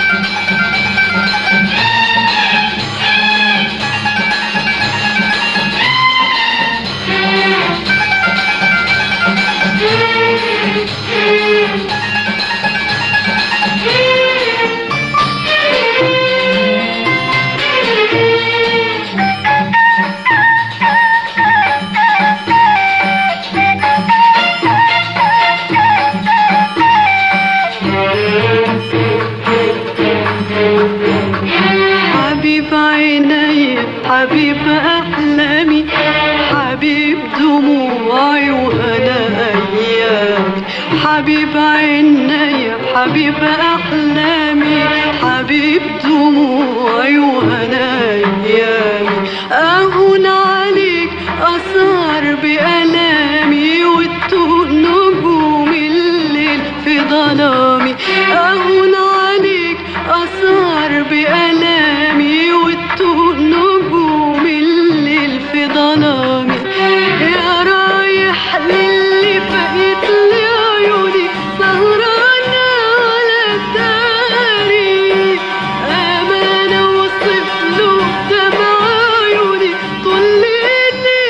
حبيب عيني حبيب أحلامي حبيب دموعي وأنا أيامي حبيب عيني حبيب أحلامي حبيب دموعي وأنا أيامي أهون عليك أسهر بألامي وتوه نجوم الليل في ظلامي أهون عليك أسهر بألامي وتوه نجوم الليل في ظلامي يا رايح للي بقيت لي عيوني سهرانة على الداري أمانة وصف له دمع عيوني طول ليلي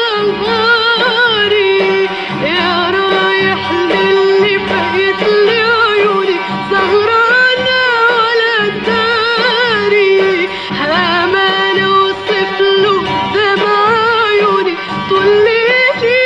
ونهاري يا رايح للي بقيت لي عيوني سهرانة على الداري أمانة وصف له دمع عيوني طول ليلي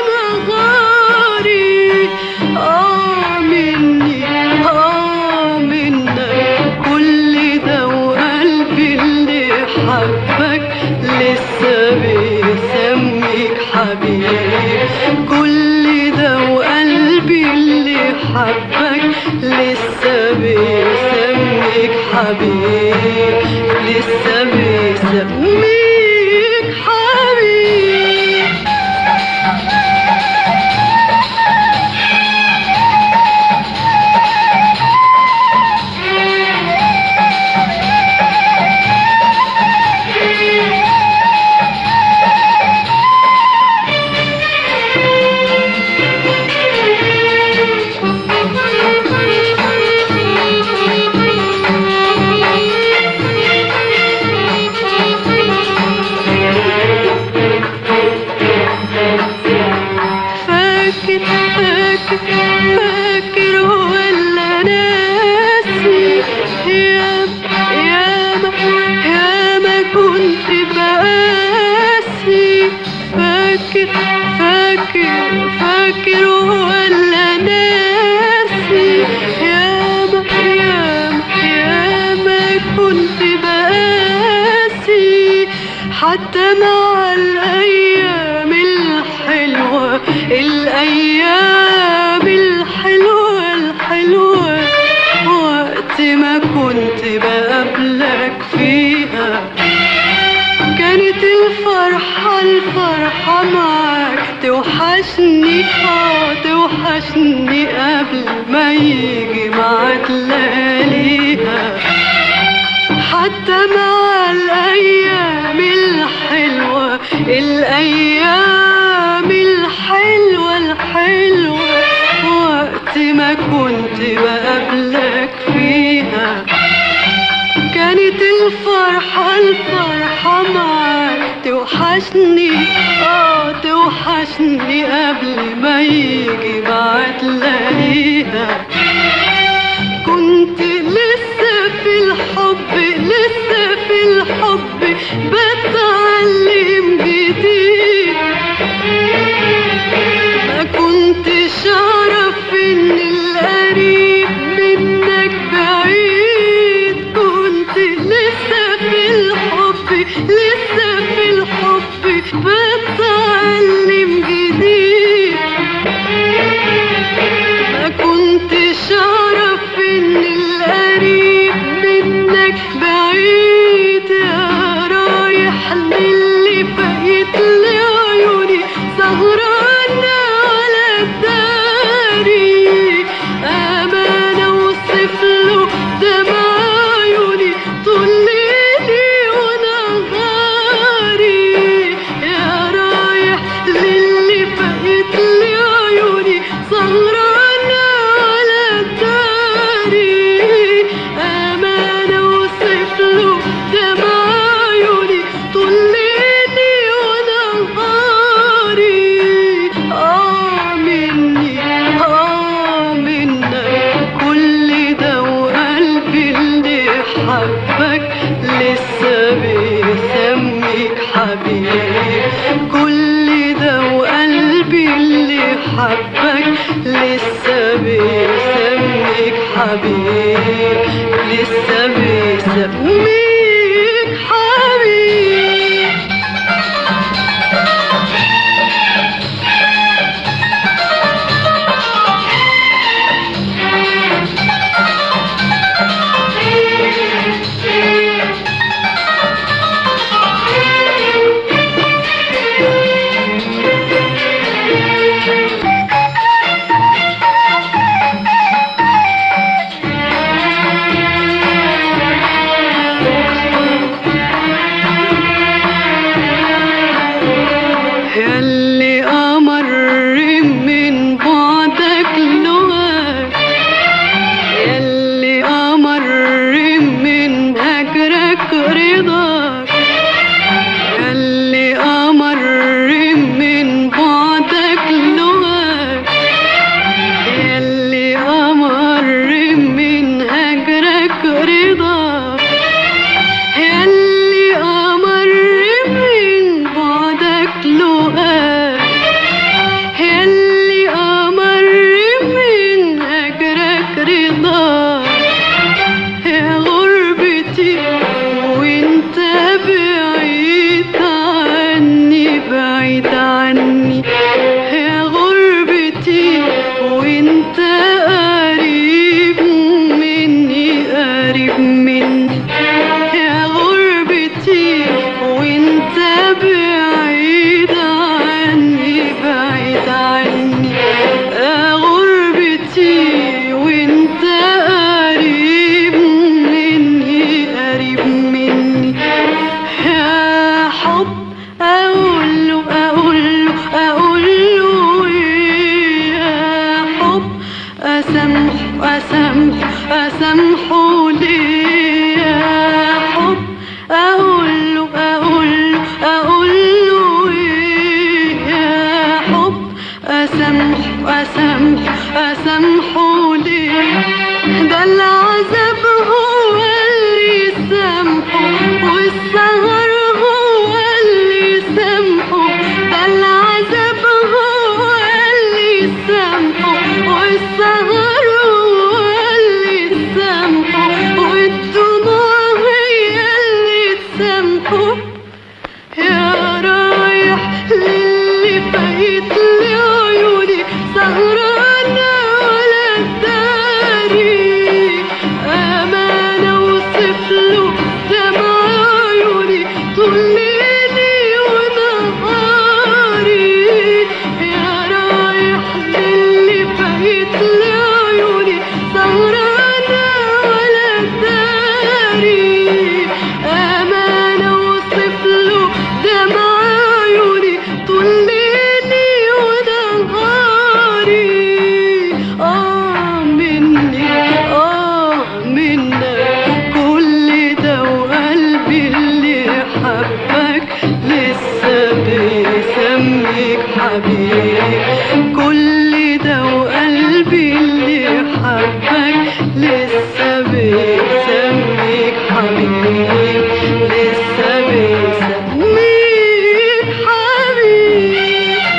ونهاري آه مني آه منك كل ده وقلبي اللي حبك لسه بيسميك حبيب كل ده وقلبي اللي حبك لسه بيسميك حبيب لسه بيسميك حبيب فاكر فاكر فاكر ولا ناسي ياما ياما ياما كنت بقاسي فاكر فاكر فاكر ولا ناسي ياما ياما ياما كنت بقاسي حتى مع الأيام الحلوة الأيام الحلوة الحلوة وقت ما كنت بقابلك فيها كانت الفرحة الفرحة معاك توحشني اه توحشني قبل ما يجي معاك لياليها حتى مع الأيام الحلوة الأيام الحلوة الحلوة وقت ما كنت بقابلك فيها كانت الفرحة الفرحة معاك توحشني اه توحشني قبل ما يجي بعد لياليها كنت لسه في الحب لسه في الحب بتعلم جديد ما كنتش اعرف ان القريب منك بعيد كنت لسه في الحب لسه في الحب بتعلم جديد ما كنتش لسه بيسميك حبيب كل ده وقلبي اللي حبك لسه بيسميك حبيب لسه بيسميك حبيب ياللي أمر من بعدك لغاك ياللي أمر من هجرك رضاك ياللي أمر من بعدك لغاك ياللي أمر من هجرك رضاك ياللي أمر من بعدك لقاك ياللي أمر من هجرك رضاك يا غربتي وانت بعيد عني بعيد عني يا غربتي وانت قريب مني قريب مني يا غربتي وانت بعيد عني بعيد عني يا غربتي وانت قريب مني قريب مني يا حب اقول له اقول له اقول له إيه يا حب اسامحه اسامحه اسامحه ليه يا حب اقول له اقول له اقول له إيه يا حب اسامحه اسامحه اسامحه ليه ده العذاب هو اللي سامحه والسهر هو اللي سامحه ده العذاب هو اللي سامحه والسهر هو اللي سامحه والدموع هي اللي تسامحه يا رايح للي فايت لي عيوني سهرانة ولا داري أمانة اوصف له دمع عيوني طول ليلي ونهاري يا رايح للي فايت لي عيوني سهرانة ولا داري أمانة اوصف له دمع عيوني طول ليلي ونهاري آه مني آه منك كل ده وقلبي اللي حبك لسه بيسميك حبيب كل ده وقلبي اللي حبك لسه بيسميك حبيب لسه بيسميك حبيب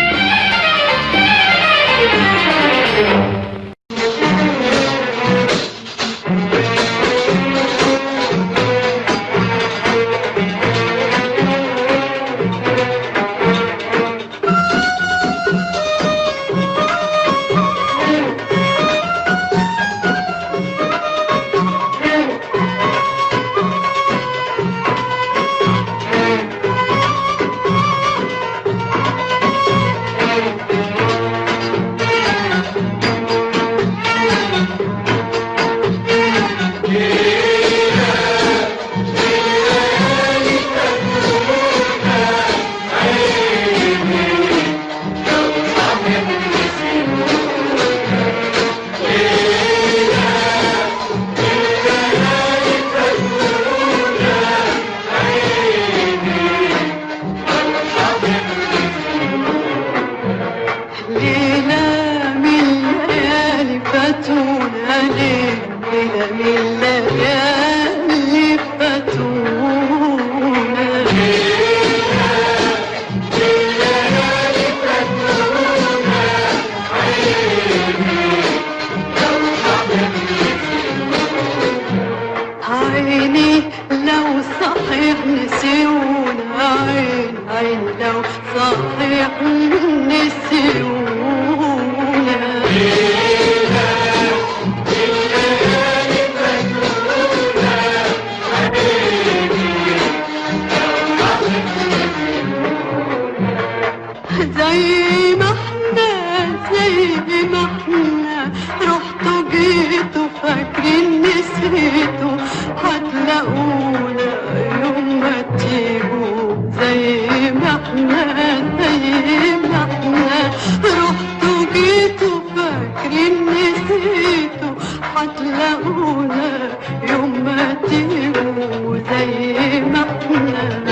ليلة من ليالي فاتونا ليلة من ليالي فاتونا فاكرين نسيته هتلاقونا يوم ما تيجوا زي ما احنا زي ما احنا رحتوا جيتوا فاكرين نسيتوا هتلاقونا يوم ما تيجوا زي ما احنا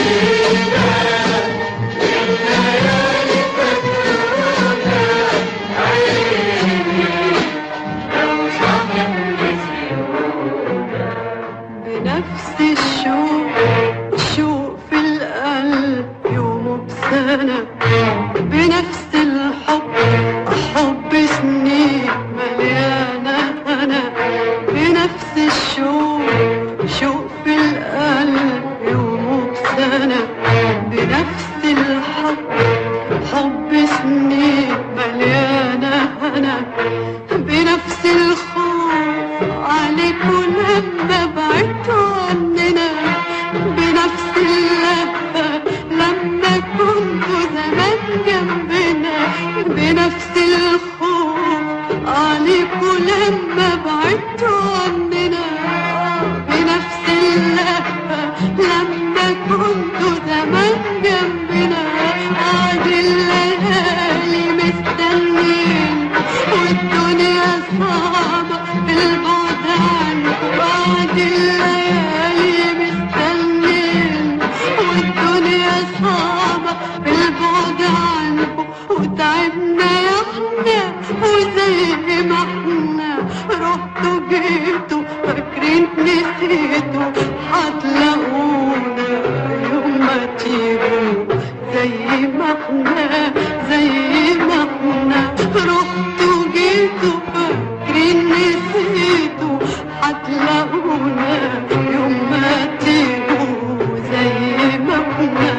بنفس الشوق شوق في القلب يوم بسنة بنفس الحب حب سنين مليانة أنا بنفس الشوق شوق في القلب يوم بسنة بنفس الحب حب سنين مليانة أنا بنفس الخوف عليكم لما بعدتوا عننا بنفس اللهفة لما كنتوا زمان جنبنا بنفس الخوف عليكم لما بعدتوا عننا بنفس اللهفة لما كنتوا زمان جنبنا قعد الليالي مستنين والدنيا صعبة بالبعد عنكم بعد الليالي مستنين والدنيا صعبة بالبعد عنكم وتعبنا يا احنا وزي ما احنا رحتوا جيتوا فاكرين نسيتوا هتلاقونا يوم ما تيجوا زي ما احنا زي ما احنا رحتوا جيتوا فاكرين نسيتوا هتلاقونا يوم ما تيجوا زي ما احنا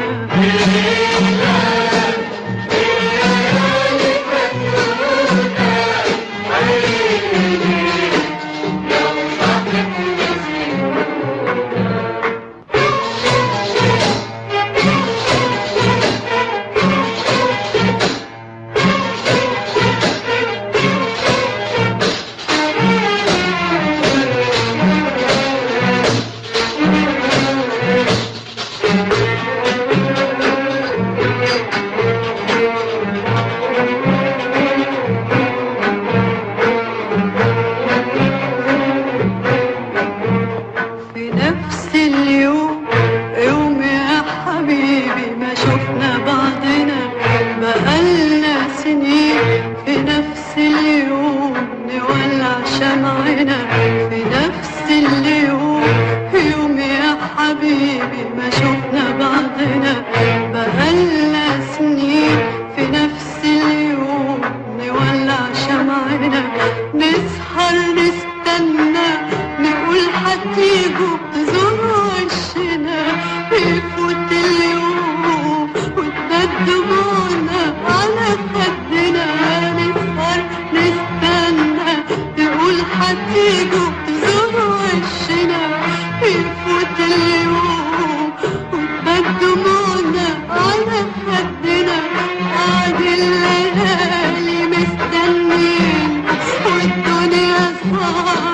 في نفس اليوم يوم يا حبيبي ما شفنا بعضنا بقالنا سنين في نفس اليوم نولع شمعنا في نفس اليوم يوم يا حبيبي ما شفنا بعضنا بقالنا سنين في نفس اليوم نولع شمعنا نسهر نستنى نقول هتيجوا تزوروا وشنا يفوت اليوم وتندمونا على خدنا نسهر نستنى نقول هتيجوا تزوروا وشنا يفوت اليوم وتندمونا على خدنا قعد الليالي مستنين والدنيا صعبة